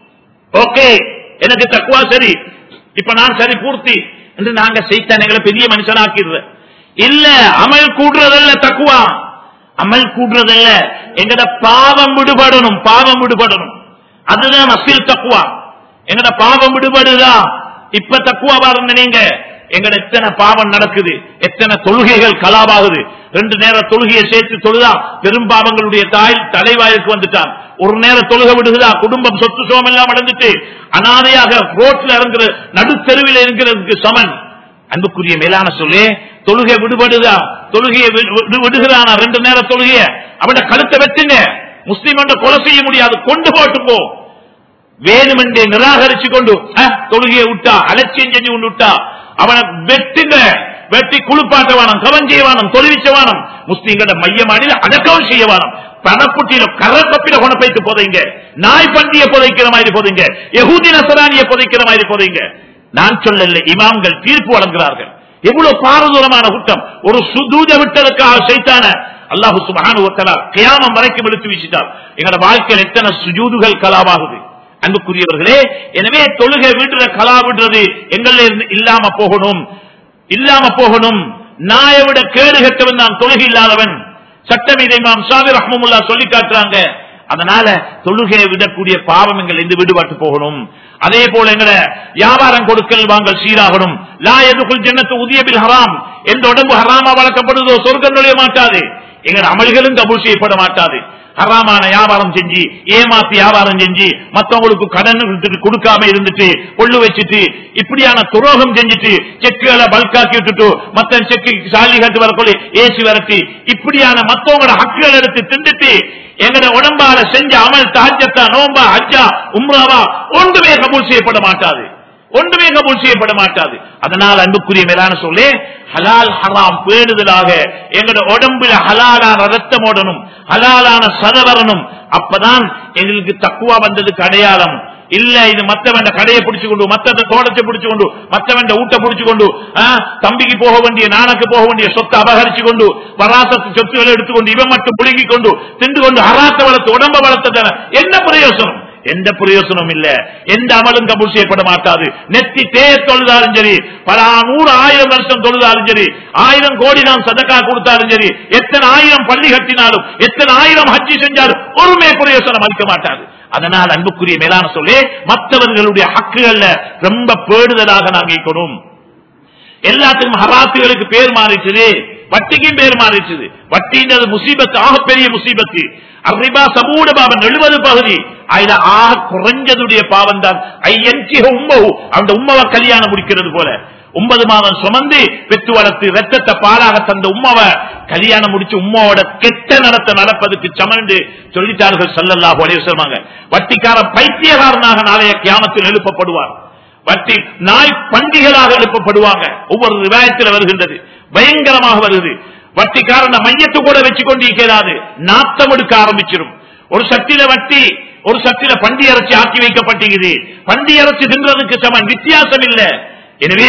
ஓகே எனக்கு தக்குவா சரி இப்ப நான் சரி பூர்த்தி என்று நாங்க செய்தானங்களை பெரிய மனுஷனாக்கிடுற இல்ல அமல் கூடுறதல்ல தக்குவா அமல் கூடுறதல்ல எங்கட பாவம் விடுபடணும் பாவம் விடுபடணும் அதுதான் அசில் தக்குவா எங்கட பாவம் விடுபடுதா இப்ப தக்குவா பாருங்க நீங்க எங்கட எத்தனை பாவம் நடக்குது எத்தனை தொழுகைகள் கலாவாகுது ரெண்டு நேர தொழுகையை சேர்த்து தொழுதா பெரும் பாவங்களுடைய தாய் தலைவாயிற்கு வந்துட்டான் ஒரு நேர தொழுகை விடுகிறா குடும்பம் சொத்து சோம் எல்லாம் அடைஞ்சிட்டு அனாதையாக ரோட்ல இறங்குற நடுத்தெருவில் இருக்கிறதுக்கு சமன் அன்புக்குரிய மேலான சொல்லி தொழுகை விடுபடுதா தொழுகையை வி- வி- விடுகிறானா ரெண்டு நேர தொழுகைய அவன கழுத்தை வெட்டுங்க முஸ்லீம் என்ற கொலை செய்ய முடியாது கொண்டு போட்டு போ வேணுமென்றே நிராகரிச்சு கொண்டு அஹ், தொழுகையை விட்டா அலட்சியம் செஞ்சு கொண்டு விட்டா அவனை வெட்டுங்க வெட்டி குளிப்பாட்ட வேணும் கவன் செய்ய வேணும் தொழுவிச்ச வேணும் முஸ்லீம்கள மையமாடியில் அடக்கம் செய்ய வேணும் பணப்புட்டியில கரக்கப்பில கொணப்பைத்து போதைங்க நாய் பண்டிய புதைக்கிற மாதிரி போதைங்க யகூதி நசரானிய புதைக்கிற மாதிரி போதைங்க நான் சொல்லல இமாம்கள் தீர்ப்பு வழங்குகிறார்கள் எவ்வளவு பாரதூரமான குற்றம் ஒரு சுதூத விட்டதுக்காக செய்தான அல்லாஹு சுபஹானு வத்தஆலா கியாமம் வரைக்கும் எடுத்து வீசிட்டார் எங்களோட வாழ்க்கையில் எத்தனை சுஜூதுகள் கலாவாகுது அன்புக்குரியவர்களே எனவே தொழுகை விடுற கலா விடுறது எங்கள இருந்து இல்லாம போகணும் இல்லாம போகணும் நாயை விட கேடு கட்டவன் நான் தொழுகை இல்லாதவன் சட்டம் இதை மாம் சாவி ரஹ்மமுல்லா சொல்லி காட்டுறாங்க அதனால தொழுகையை விடக்கூடிய பாவம் எங்கள் இருந்து விடுபட்டு போகணும் அதே போல எங்கட வியாபாரம் கொடுக்கல் வாங்கல் சீராகணும் லா எதுக்குள் ஜன்னத்து உதியபில் ஹராம் எந்த உடம்பு ஹராமா வளர்க்கப்படுதோ சொர்க்கம் நுழைய மாட்டாது எங்கட அமல்களும் கபூல் செய்யப்பட மாட்டாது ஹராமான வியாபாரம் செஞ்சு ஏமாத்தி வியாபாரம் செஞ்சு மத்தவங்களுக்கு கடன் கொடுத்துட்டு கொடுக்காம இருந்துட்டு கொள்ளு வச்சுட்டு இப்படியான துரோகம் செஞ்சுட்டு செக்குகளை பல்காக்கி விட்டுட்டு மத்த செக்கு சாலி கட்டு வரக்கொள்ளி ஏசி வரட்டி இப்படியான மத்தவங்களோட ஹக்குகள் எடுத்து திண்டுட்டு எங்கட உடம்பால செஞ்ச அமல் தாஜத்தா நோம்பா ஹஜ்ஜா உம்ராவா ஒன்றுமே கபூல் செய்யப்பட மாட்டாது ஒன்றுமே கபூல் செய்யப்பட மாட்டாது அதனால் அன்புக்குரிய மேலான சொல்லி ஹலால் ஹராம் பேணுதலாக எங்களோட உடம்புல ஹலாலான ரத்தம் ஓடணும் ஹலாலான சத வரணும் அப்பதான் எங்களுக்கு தக்குவா வந்ததுக்கு அடையாளம் இல்ல இது மத்தவன் கடையை பிடிச்சு கொண்டு மத்த தோட்டத்தை பிடிச்சு கொண்டு மத்தவன் ஊட்ட பிடிச்சு கொண்டு ஆ, தம்பிக்கு போக வேண்டிய நானக்கு போக வேண்டிய சொத்தை அபகரிச்சு கொண்டு வராசத்து சொத்துக்களை எடுத்துக்கொண்டு இவன் மட்டும் புடுங்கி கொண்டு திண்டு கொண்டு ஹராத்த வளர்த்து உடம்ப வளர்த்ததான என்ன பிரயோசனம் எந்த பிரயோசனம் இல்ல எந்த அமலும் கபூல் செய்யப்பட மாட்டாது நெத்தி தேய தொழுதாலும் சரி பல நூறு ஆயிரம் வருஷம் தொழுதாலும் சரி ஆயிரம் கோடி நாம் சதக்கா கொடுத்தாலும் சரி எத்தனை ஆயிரம் பள்ளி கட்டினாலும் எத்தனை ஆயிரம் ஹஜ்ஜி செஞ்சாலும் ஒருமே பிரயோசனம் அளிக்க மாட்டாது அதனால் அன்புக்குரிய மேலான சொல்லி மற்றவர்களுடைய ஹக்குகள்ல ரொம்ப பேடுதலாக நாங்கள் இருக்கணும் எல்லாத்துக்கும் ஹராத்துகளுக்கு பேர் மாறிச்சுது வட்டிக்கும் பேர் மாறிச்சுது வட்டின்றது முசீபத்து ஆக பெரிய முசீபத்து அரிபா சமூட பாவன் எழுபது பகுதி அதுல ஆக குறைஞ்சதுடைய பாவம் தான் ஐயன்கிக உம்மவு அந்த உம்மவை கல்யாணம் முடிக்கிறது போல ஒன்பது மாதம் சுமந்து பெற்று வளர்த்து ரத்தத்தை பாலாக தந்த உம்மாவை கல்யாணம் முடிச்சு உம்மாவோட கெட்ட நடத்த நடப்பதற்கு சமந்து சொல்லிட்டார்கள் சல்லல்லாஹு அலைஹி வஸல்லம் வட்டிக்கார பைத்தியகாரனாக நாளைய கியாமத்தில் எழுப்பப்படுவார் வட்டி நாய் பண்டிகளாக எழுப்பப்படுவாங்க ஒவ்வொரு விவாயத்தில் வருகின்றது பயங்கரமாக வருகிறது வட்டிக்காரன மையத்தை கூட வச்சு கொண்டு இருக்கிறாது நாத்தம் எடுக்க ஆரம்பிச்சிடும் ஒரு சட்டில வட்டி ஒரு சட்டில பண்டி இறைச்சி ஆக்கி வைக்கப்பட்டிருக்குது பண்டி இறைச்சி தின்றதுக்கு சமன் வித்தியாசம் இல்ல எனவே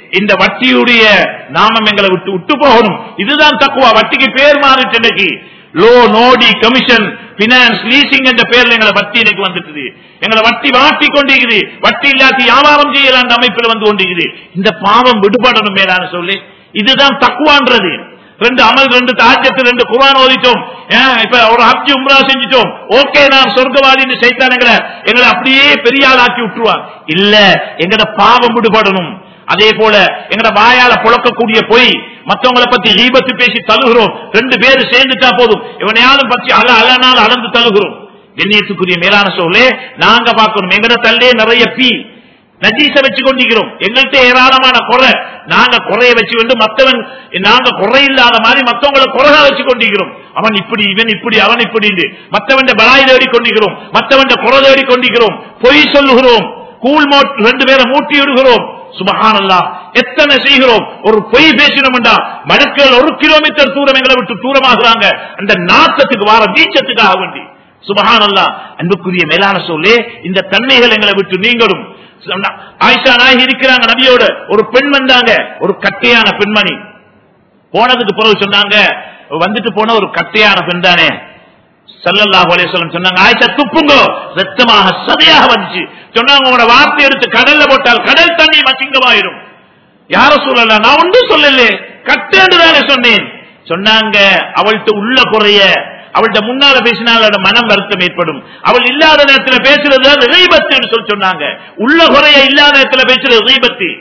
இந்த வட்டியுடைய நாமம் எங்களை விட்டு விட்டு போகணும் இதுதான் தக்குவா வட்டிக்கு பேர் மாறிட்டு இன்னைக்கு லோ நோடி கமிஷன் பினான்ஸ் லீசிங் என்ற பேர்ல எங்களை வட்டி இன்னைக்கு வந்துட்டுது எங்களை வட்டி வாட்டி கொண்டிருக்குது வட்டி இல்லாத வியாபாரம் செய்யலாம் அமைப்பில் வந்து கொண்டிருக்குது இந்த பாவம் விடுபடணும் மேலான சொல்லி இதுதான் தக்குவான்றது ரெண்டு அமல் ரெண்டு தாஜத்து ரெண்டு குரான் ஓதிட்டோம் ஏன், இப்ப ஒரு ஹஜ் உம்ரா செஞ்சிட்டோம் ஓகே நான் சொர்க்கவாதி சைத்தான் எங்களை எங்களை அப்படியே பெரிய ஆள் ஆக்கி விட்டுருவான் இல்ல எங்கட பாவம் விடுபடணும் அதே போல எங்கட வாயால புழக்கக்கூடிய பொய் மத்தவங்களை பத்தி ஈபத்து பேசி தழுகிறோம் ரெண்டு பேரும் சேர்ந்துட்டா போதும் இவனையாலும் பற்றி அல அலனால் அளந்து தழுகிறோம் கண்ணியத்துக்குரிய மேலான சொல்லே நாங்க பார்க்கணும் எங்கட தள்ளே நிறைய பீ நஜீச வச்சு கொண்டிருக்கிறோம் எங்கள்கிட்ட ஏராளமான குறை நாங்க குறைய வச்சு கொண்டு மத்தவன் நாங்க குறை இல்லாத மாதிரி மத்தவங்களை குறையா வச்சு கொண்டிருக்கிறோம் அவன் இப்படி இவன் இப்படி அவன் இப்படி மத்தவன் பலாய் தேடி கொண்டிருக்கிறோம் மத்தவன் குறை தேடி கொண்டிருக்கிறோம் பொய் சொல்லுகிறோம் கூழ் மோட் ரெண்டு பேரை மூட்டி விடுகிறோம் சுபஹானல்லா எத்தனை செய்கிறோம் ஒரு பொய் பேசினோம்டா மடக்கள் ஒரு கிலோமீட்டர் தூரம் எங்களை விட்டு தூரமாகிறாங்க அந்த நாட்டத்துக்கு வார வீச்சத்துக்காக வேண்டி சுபஹானல்லா அன்புக்குரிய மேலான சொல்லே இந்த தன்மைகள் எங்களை விட்டு நீங்களும் சொன்னா, ஆயிஷா நாயகி இருக்கிறாங்க நபியோட ஒரு பெண் வந்தாங்க ஒரு கட்டையான பெண்மணி போனதுக்கு பிறகு சொன்னாங்க வந்துட்டு போன ஒரு கட்டையான பெண் தானே சல்லல்லாஹு அலைஹி வஸல்லம் சொன்னாங்க ஆயிஷா துப்புங்க ரத்தமாக சதையாக வந்துச்சு சொன்னாங்க உங்களோட வார்த்தை எடுத்து கடல்ல போட்டால் கடல் தண்ணி மசிங்கமாயிரும் யார சொல்லல நான் ஒன்றும் சொல்லல கட்டேன்னு தானே சொன்னேன் சொன்னாங்க அவள்கிட்ட உள்ள குறைய அவள்கிட்ட முன்னால பேசினால் அவளோட மனம் வருத்தம் ஏற்படும் அவள் இல்லாத நேரத்துல பேசுறது ரீபத்து சொல்லி சொன்னாங்க உள்ள குறைய இல்லாத நேரத்துல பேசுறது ரீபத்து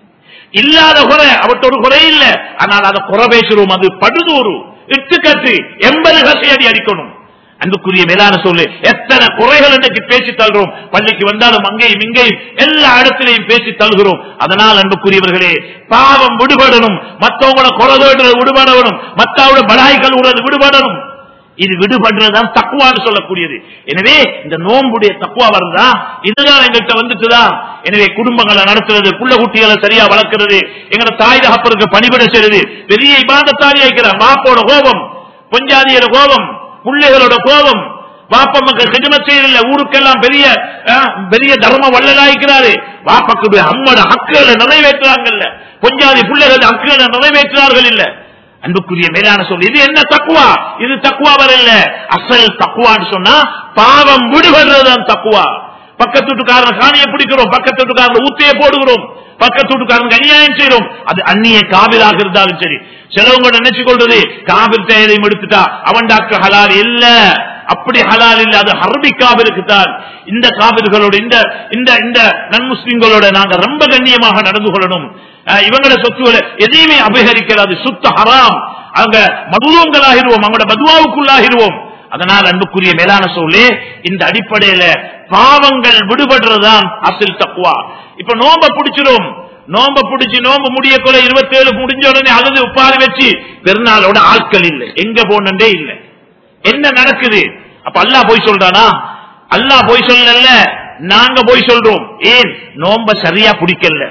இல்லாத குறை அவர்கிட்ட ஒரு குறை இல்ல ஆனால் அதை குறை பேசுறோம் அது படுதூறு இட்டு கட்டு எண்பது கசையடி அடிக்கணும் அன்புக்குரிய மேலான சொல்லு எத்தனை குறைகள் இன்னைக்கு பேசி தள்ளுறோம் பள்ளிக்கு வந்தாலும் அங்கேயும் இங்கேயும் எல்லா இடத்திலையும் பேசி தள்ளுகிறோம் அதனால் அன்புக்குரியவர்களே பாவம் விடுபடணும் மத்தவங்கள குறை விடுபடணும் மத்தாவோட பலாய்கள் உறது விடுபடணும் இது விடுபடுறதுதான் தக்குவான்னு சொல்லக்கூடியது எனவே இந்த நோம்புடைய தக்குவா வருதா இதுதான் எங்கள்கிட்ட வந்துட்டுதா எனவே குடும்பங்களை நடத்துறது புள்ள குட்டிகளை சரியா வளர்க்கிறது எங்களோட தாய் தகப்பருக்கு பணிபட செய்யறது பெரிய இபாதத்தாரி ஆயிக்கிறார் மாப்போட கோபம் பொஞ்சாதியோட கோபம் பிள்ளைகளோட கோபம் வாப்ப மக்கள் ஹிஜமத் செய்யல ஊருக்கெல்லாம் பெரிய அஹ், பெரிய தர்ம வள்ளலாய்க்கிறாரு வாப்பக்கு அம்மோட ஹக்குகளை நிறைவேற்றுறாங்கல்ல பொஞ்சாதி பிள்ளைகள் ஹக்குகளை நிறைவேற்றுறார்கள் இல்ல அன்புக்குரிய மேலான சொல் இது என்ன தக்குவா இது தக்குவா வரல அசல் தக்குவான்னு சொன்னா பாவம் விடுபடுறதுதான் தக்குவா பக்கத்து வீட்டுக்காரன் காணியை பிடிக்கிறோம் பக்கத்து வீட்டுக்காரன் ஊத்தையை போடுகிறோம் பக்கத்து வீட்டுக்காரன் அநியாயம் செய்யறோம் அது அந்நிய காவிலாக இருந்தாலும் சரி சிலவங்க நினைச்சு கொள்றது காவிர் எதையும் எடுத்துட்டா அவன் டாக்டர் ஹலால் இல்ல அப்படி ஹலால் இல்ல அது ஹர்பி காவிருக்கு தான் இந்த காவிர்களோட இந்த இந்த இந்த நன்முஸ்லிம்களோட நாங்க ரொம்ப கண்ணியமாக நடந்து கொள்ளணும் அஹ் இவங்களோட சொத்துக்களை எதையுமே அபகரிக்கிறாது சுத்த ஹராம் அவங்க மதுவங்களாகிடுவோம் அவங்களோட மதுவாவுக்குள்ளாகிடுவோம் அதனால் அன்புக்குரிய மேலான சொல்லி இந்த அடிப்படையில பாவங்கள் விடுபடுறதுதான் அசில் தக்குவா இப்ப நோம்ப பிடிச்சிரும் நோம்ப பிடிச்சு நோம்பு முடிய கொலை இருபத்தி ஏழு முடிஞ்ச உடனே அழுது உப்பாரி வச்சு பெருநாளோட ஆட்கள் இல்லை எங்க போனே இல்லை என்ன நடக்குது அப்ப அல்லாஹ் போய் சொல்றானா அல்லாஹ் போய் சொல்லல நாங்க போய் சொல்றோம் ஏன் நோம்ப சரியா பிடிக்கல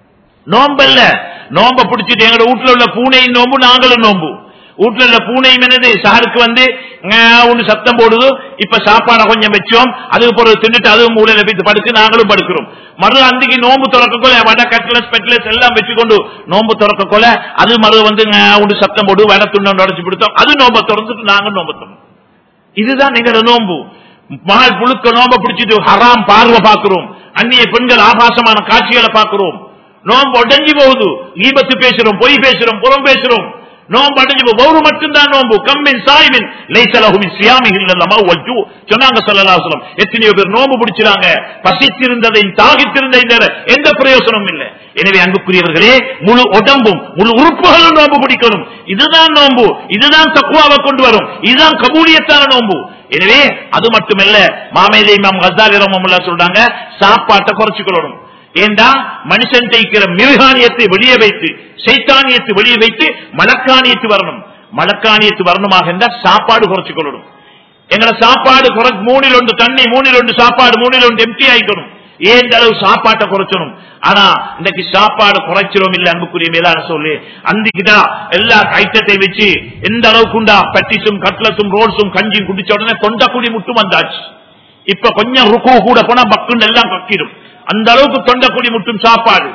நோம்பல்ல நோம்ப பிடிச்சிட்டு எங்க வீட்டுல உள்ள பூனையின் நோம்பு நாங்களும் நோம்பு வீட்டுல உள்ள பூனையும் என்னது சாருக்கு வந்து ஒண்ணு சத்தம் போடுது இப்ப சாப்பாடை கொஞ்சம் வச்சோம் அதுக்கு பிறகு தின்னுட்டு அதுவும் மூலையில போய் படுக்கு நாங்களும் படுக்கிறோம் மறு அன்றைக்கு நோம்பு திறக்க கொள்ள வடை கட்லஸ் பெட்லஸ் எல்லாம் வச்சுக்கொண்டு நோம்பு திறக்க கொள்ள அது மறு வந்து ஒன்று சத்தம் போடு வடை துண்ணு உடச்சு பிடித்தோம் அது நோம்ப திறந்துட்டு நாங்க நோம்ப திறந்தோம் இதுதான் எங்களோட நோம்பு மகள் புழுக்க நோம்ப பிடிச்சிட்டு ஹராம் பார்வை பார்க்கிறோம் அந்நிய பெண்கள் ஆபாசமான காட்சிகளை பார்க்கிறோம் நோம்பு உடஞ்சி போகுது ஈபத்து பேசுறோம் பொய் பேசுறோம் புறம் பேசுறோம் நோம்பு அடைஞ்சு போ- ஒரு மட்டும்தான் நோம்பு கம்மின் சாய்மின் லைசலகுமின் சியாமி இல்லல்லமா வஜ்ஜு சொன்னாங்க ஸல்லல்லாஹு அலைஹி வஸல்லம் எத்தனையோ பேர் நோம்பு பிடிச்சாங்க பசித்திருந்ததை தாகித்திருந்த இந்த எந்த பிரயோசனமும் இல்லை எனவே அன்புக்குரியவர்களே முழு உடம்பும் முழு உறுப்புகளும் நோம்பு பிடிக்கணும் இதுதான் நோம்பு இதுதான் தக்குவாவை கொண்டு வரும் இதுதான் கபூலியத்தான நோம்பு எனவே அது மட்டுமல்ல மாமேதை இமாம் கசாலி ரஹ்மத்துல்லாஹி சொல்றாங்க சாப்பாட்டை குறைச்சுக்கொள்ளணும் ஏண்டா மனுஷன் தைக்கிற மிருகானியத்தை வெளியே வைத்து சைத்தானியத்தை வெளியே வைத்து மலக்கானியத்து வரணும் மலக்கானியத்து வரணுமாக இருந்தால் சாப்பாடு குறைச்சு கொள்ளணும் எங்களை சாப்பாடு குறை மூணில் ஒன்று தண்ணி மூணில் ஒன்று சாப்பாடு மூணில் ஒன்று எம்டி ஆயிக்கணும் ஏன் அளவு சாப்பாட்டை குறைச்சணும் ஆனா இன்னைக்கு சாப்பாடு குறைச்சிரும் இல்ல அன்புக்குரிய மேலான சொல்லு அந்திக்குதான் எல்லா ஐட்டத்தை வச்சு எந்த அளவுக்குண்டா பட்டிஸும் கட்லஸும் ரோல்ஸும் கஞ்சியும் குடிச்ச உடனே தொண்டக்குடி முட்டும் வந்தாச்சு இப்ப கொஞ்சம் ருக்கு கூட போனா பக்குன்னு எல்லாம் கக்கிடும் அந்த அளவுக்கு தொண்டக்குடி முட்டும் சாப்பாடு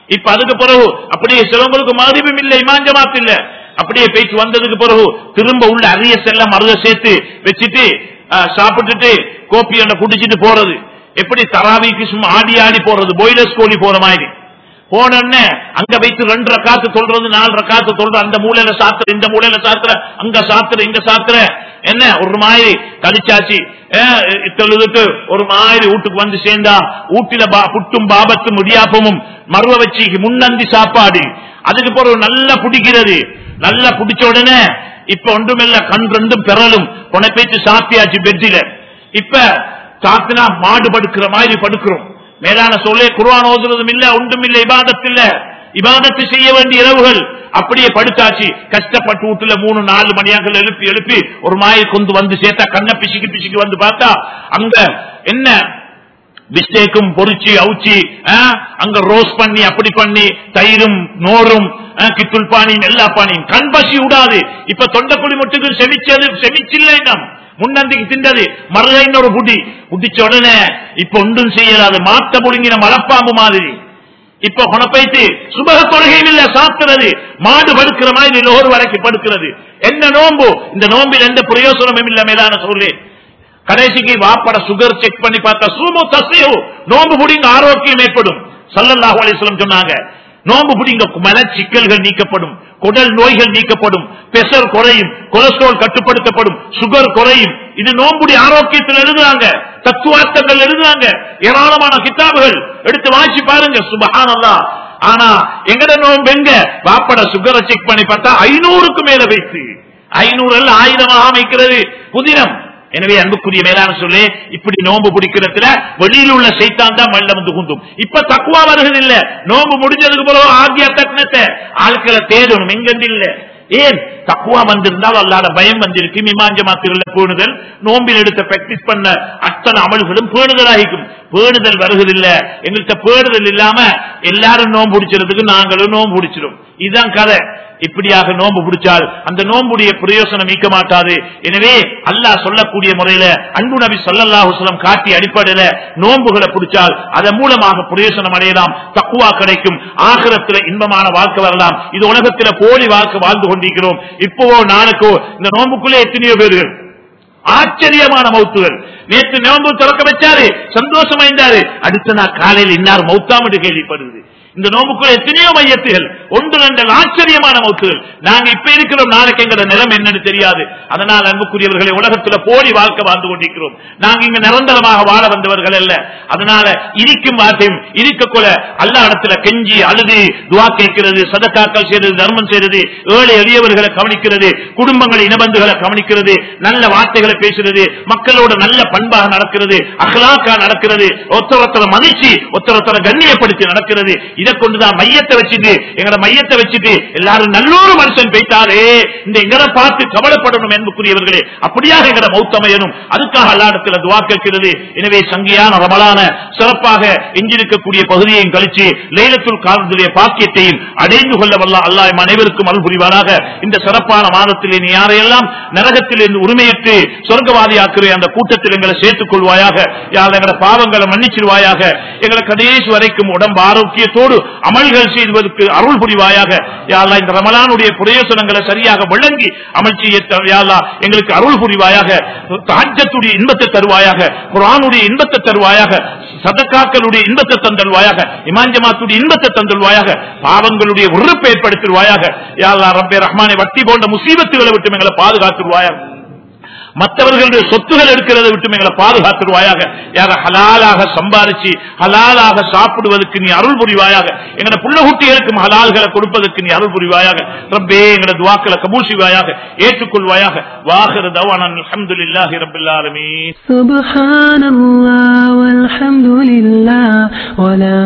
இப்ப அதுக்கு பிறகு அப்படியே சிலவங்களுக்கு மகரிபும் இல்ல இமாஞ்சமாத் இல்ல அப்படியே பேச்சு வந்ததுக்கு பிறகு திரும்ப உள்ள அரிய செல்லம் அருக சேர்த்து வச்சுட்டு ஆ, சாப்பிட்டுட்டு கோப்பி எண்ணெய் குடிச்சிட்டு போறது எப்படி தராவிக்கு சும்மா ஆடி ஆடி போறது பாய்லர்ஸ் கோழி போற மாதிரி போனோடனே அங்க வைத்து ரெண்டு ரக்காத்து சொல்றது நாலு ரக்காத்து சொல்ற அந்த மூலையில சாத்துற இந்த மூலையில சாத்துற அங்க சாத்துற இங்க சாத்துற என்ன ஒரு மாதிரி கழிச்சாச்சு தொழுதுட்டு ஒரு மாதிரி வீட்டுக்கு வந்து சேர்ந்தா வீட்டில பா- புட்டும் பாபத்தும் முடியாப்பமும் மருவ வச்சு முன்னந்தி சாப்பாடு அதுக்கு பிறகு நல்லா பிடிக்கிறது நல்லா பிடிச்ச உடனே இப்ப ஒன்றுமில்ல கண் ரெண்டும் பெறலும் உன பேச்சு சாப்பியாச்சு பெட்டில இப்ப சாத்தினா மாடு படுக்கிற மாதிரி படுக்கிறோம் மேலான சொல்லே குர்ஆன் ஓதுறதும் இல்ல ஒன்றும் இல்ல இபாதத் இல்ல இபாதத்து செய்ய வேண்டிய இரவுகள் அப்படியே படுத்தாச்சு கஷ்டப்பட்டு வீட்டுல மூணு நாலு மணியாக்கள் எழுப்பி எழுப்பி ஒரு மாயை கொண்டு வந்து சேர்த்தா கண்ண பிசிக்கி பிசிக்கி வந்து பார்த்தா அங்க என்ன பிஸ்டேக்கும் பொரிச்சு அவுச்சி ஆ, அங்க ரோஸ் பண்ணி அப்படி பண்ணி தயிரும் நோரும் ஆ, கித்துல் பானியும் எல்லா பானியும் கண் பசி விடாது இப்ப தொண்டைக்குழி மட்டுக்கு செமிச்சது செமிச்சில்லை நாம் முன்னந்திக்கு திண்டது மறுக இன்னொரு புடி புடிச்ச உடனே இப்ப ஒன்றும் செய்யலாது மாத்த புடுங்கின மலப்பாம்பு மாதிரி இப்ப குணப்பைத்து சுபக தொழுகையும் இல்ல சாத்துறது மாடு படுக்கிற மாதிரி லோர் வரைக்கும் படுக்கிறது என்ன நோம்பு இந்த நோம்பில் எந்த பிரயோசனமும் இல்ல மேலான சொல்லு கடைசிக்கு வாப்பட சுகர் செக் பண்ணி பார்த்தா சூமு தசையோ நோம்பு புடிங்க ஆரோக்கியம் ஏற்படும் சல்லல்லாஹு அலைஹி வஸல்லம் சொன்னாங்க நோம்பு புடிங்க மலச்சிக்கல்கள் நீக்கப்படும் குடல் நோய்கள் நீக்கப்படும் பெசர் குறையும் கொலஸ்ட்ரால் கட்டுப்படுத்தப்படும் சுகர் குறையும் இது நோம்புடி ஆரோக்கியத்தில் எழுதுறாங்க தத்துவார்த்தங்கள் எழுதுறாங்க ஏராளமான கிதாபுகள் எடுத்து வாசி பாருங்க சுபஹானல்லாஹ் ஆனா எங்கட நோம்பு எங்க வாப்பட சுகரை செக் பண்ணி பார்த்தா ஐநூறுக்கு மேல வைத்து ஐநூறு அல்ல ஆயிரமாக அமைக்கிறது புதினம் எனவே அன்புக்குரிய மேலான சொல்லு இப்படி நோன்பு பிடிக்கிறதுல வெளியில் உள்ள சைத்தான் தான் மல்ல வந்து குந்தும் இப்ப தக்குவா வருகிறது இல்ல நோன்பு முடிஞ்சதுக்கு போல ஆகிய தக்னத்தை ஆட்களை தேடணும் எங்கெண்டு இல்ல ஏன் தக்குவா வந்திருந்தால் அல்லாத பயம் வந்திருக்கு மீமாஞ்சமாத்துகள பேணுதல் நோம்பில் எடுத்த பிராக்டிஸ் பண்ண அத்தனை அமல்களும் பேணுதலாகிக்கும் பேணுதல் வருகிறதில்ல எங்கள்கிட்ட பேணுதல் இல்லாம எல்லாரும் நோம்பு பிடிச்சிறதுக்கு நாங்களும் நோம்பு பிடிச்சிடும் இதுதான் கதை இப்படியாக நோன்பு பிடிச்சால் அந்த நோம்புடைய பிரயோசனம் நீக்க மாட்டாது எனவே அல்லாஹ் சொல்லக்கூடிய முறையில அன்பு நபி ஸல்லல்லாஹு அலைஹி வஸல்லம் காட்டிய அடிப்படையில நோன்புகளை பிடிச்சால் அதன் மூலமாக பிரயோசனம் அடையலாம் தக்குவா கிடைக்கும் ஆகிரத்துல இன்பமான வாழ்க்கை வரலாம் இது உலகத்துல போலி வாழ்க்கை வாழ்ந்து கொண்டிருக்கிறோம் இப்போவோ நாளைக்கோ இந்த நோன்புக்குள்ளே எத்தனையோ பேர்கள் ஆச்சரியமான மௌத்துகள் நேற்று நோன்பு திறக்க வச்சாரு சந்தோஷமாயிருந்தாரு அடுத்த நாள் காலையில் இன்னார் மௌத்தாம் என்று கேள்விப்படுது இந்த நோம்புக்குள்ள எத்தனையோ மையத்துகள் ஒன்று ரெண்டு ஆச்சரியமான மௌத்துகள் நாங்க இப்ப இருக்கிறோம் நாளைக்கு எங்கட நிலம் என்னன்னு தெரியாது அதனால் அன்புக்குரியவர்களை உலகத்துல போலி வாழ்க்கை வாழ்ந்து கொண்டிருக்கிறோம் நாங்க இங்க நிரந்தரமாக வாழ வந்தவர்கள் அல்ல அதனால இருக்கும் வார்த்தையும் இருக்க கொல அல்ல இடத்துல கெஞ்சி அழுது துவா கேட்கிறது சதக்காக்கள் செய்யறது தர்மம் செய்யறது ஏழை எளியவர்களை கவனிக்கிறது குடும்பங்கள் இனபந்துகளை கவனிக்கிறது நல்ல வார்த்தைகளை பேசுறது மக்களோட நல்ல பண்பாக நடக்கிறது அகலாக்கா நடக்கிறது ஒருத்தர் ஒருத்தரை மதிச்சு ஒருத்தர் ஒருத்தரை கண்ணியப்படுத்தி நடக்கிறது இதை கொண்டுதான் மையத்தை வச்சுட்டு எங்கட மையத்தை வச்சுட்டு எல்லாரும் நல்லொரு மனுஷன் போயிட்டாரே இந்த எங்கட பார்த்து கவலைப்படணும் என்புக்குரியவர்களே அப்படியாக எங்கட மௌத்தமையனும் அதுக்காக அல்லாடத்தில் துவா கேட்கிறது எனவே சங்கியான ரமலான சிறப்பாக எஞ்சிருக்கக்கூடிய பகுதியையும் கழிச்சு லைலத்துல் காலத்துடைய பாக்கியத்தையும் அடைந்து கொள்ள வல்ல அல்லாஹ் எம் அனைவருக்கும் அருள் புரிவாராக இந்த சிறப்பான மாதத்தில் நீ யாரையெல்லாம் நரகத்தில் இருந்து உரிமையிட்டு சொர்க்கவாதியாக்குற அந்த கூட்டத்தில் எங்களை சேர்த்துக் கொள்வாயாக யார் எங்களை பாவங்களை மன்னிச்சிருவாயாக எங்களை கடைசி வரைக்கும் உடம்பு ஆரோக்கியத்தோடு அமல்கள் செய்வதற்கு அருள் புரிவாயாக யாழ்லா இந்த ரமலானுடைய பிரயோசனங்களை சரியாக விளங்கி அமல் செய்ய த- யாழ்லா எங்களுக்கு அருள் புரிவாயாக தாஜத்துடைய இன்பத்தை தருவாயாக குரானுடைய இன்பத்தை தருவாயாக சதக்காக்களுடைய இன்பத்தை தந்தல்வாயாக இமாஞ்சமாத்துடைய இன்பத்தை தந்தல்வாயாக பாவங்களுடைய உறுப்பை ஏற்படுத்திடுவாயாக யாழ்லா ரப்பே ரஹ்மானை வட்டி போன்ற முசீபத்துகளை விட்டு எங்களை பாதுகாத்துருவாயாக மற்றவர்களுடைய சொத்துகள் எடுக்கிறதை விட்டு எங்களை பாதுகாத்துருவாயாக யார ஹலாலாக சம்பாதிச்சு ஹலாலாக சாப்பிடுவதற்கு நீ அருள் புரிவாயாக எங்கட புள்ள குட்டிகளுக்கும் ஹலால்களை கொடுப்பதற்கு நீ அருள் புரிவாயாக ரப்பே எங்கட துவாக்களை கபூல் செய்வாயாக ஏற்றுக்கொள்வாயாக வாஹிர தவான அல்ஹம்துலில்லாஹி ரப்பில் ஆலமீன் سبحان الله والحمد لله ولا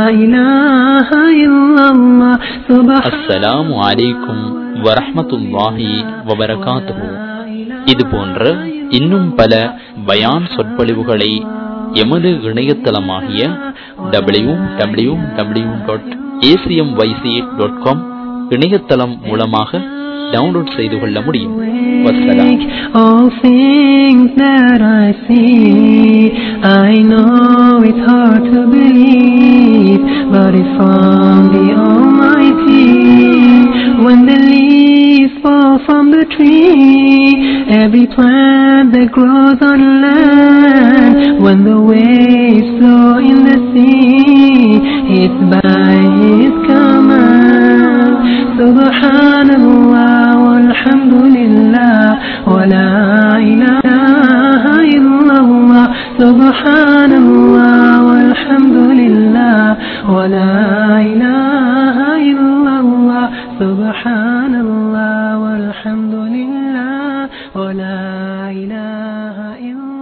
إله إلا الله سبحان அஸ்ஸலாமு அலைக்கும் வரஹ்மத்துல்லாஹி வபரகாத்துஹு இது போன்ற இன்னும் பல பயான் சொற்பொழிவுகளை எமது இணையதளமாகிய W W W dot ACM YC dot com இணையதளம் மூலமாக டவுன்லோட் செய்து கொள்ள முடியும் வஸ்ஸலாம் All things that I see, I know it's hard to believe, but but it's from the Almighty. When the leaves fall from the tree, every plant that grows on land, when the waves flow in the sea, it's by His command. Subhanallah walhamdulillah wa la ilaha illallah. Subhanallah walhamdulillah wa la ilaha illallah. Subhanallah walhamdulillah wa la ilaha illallah.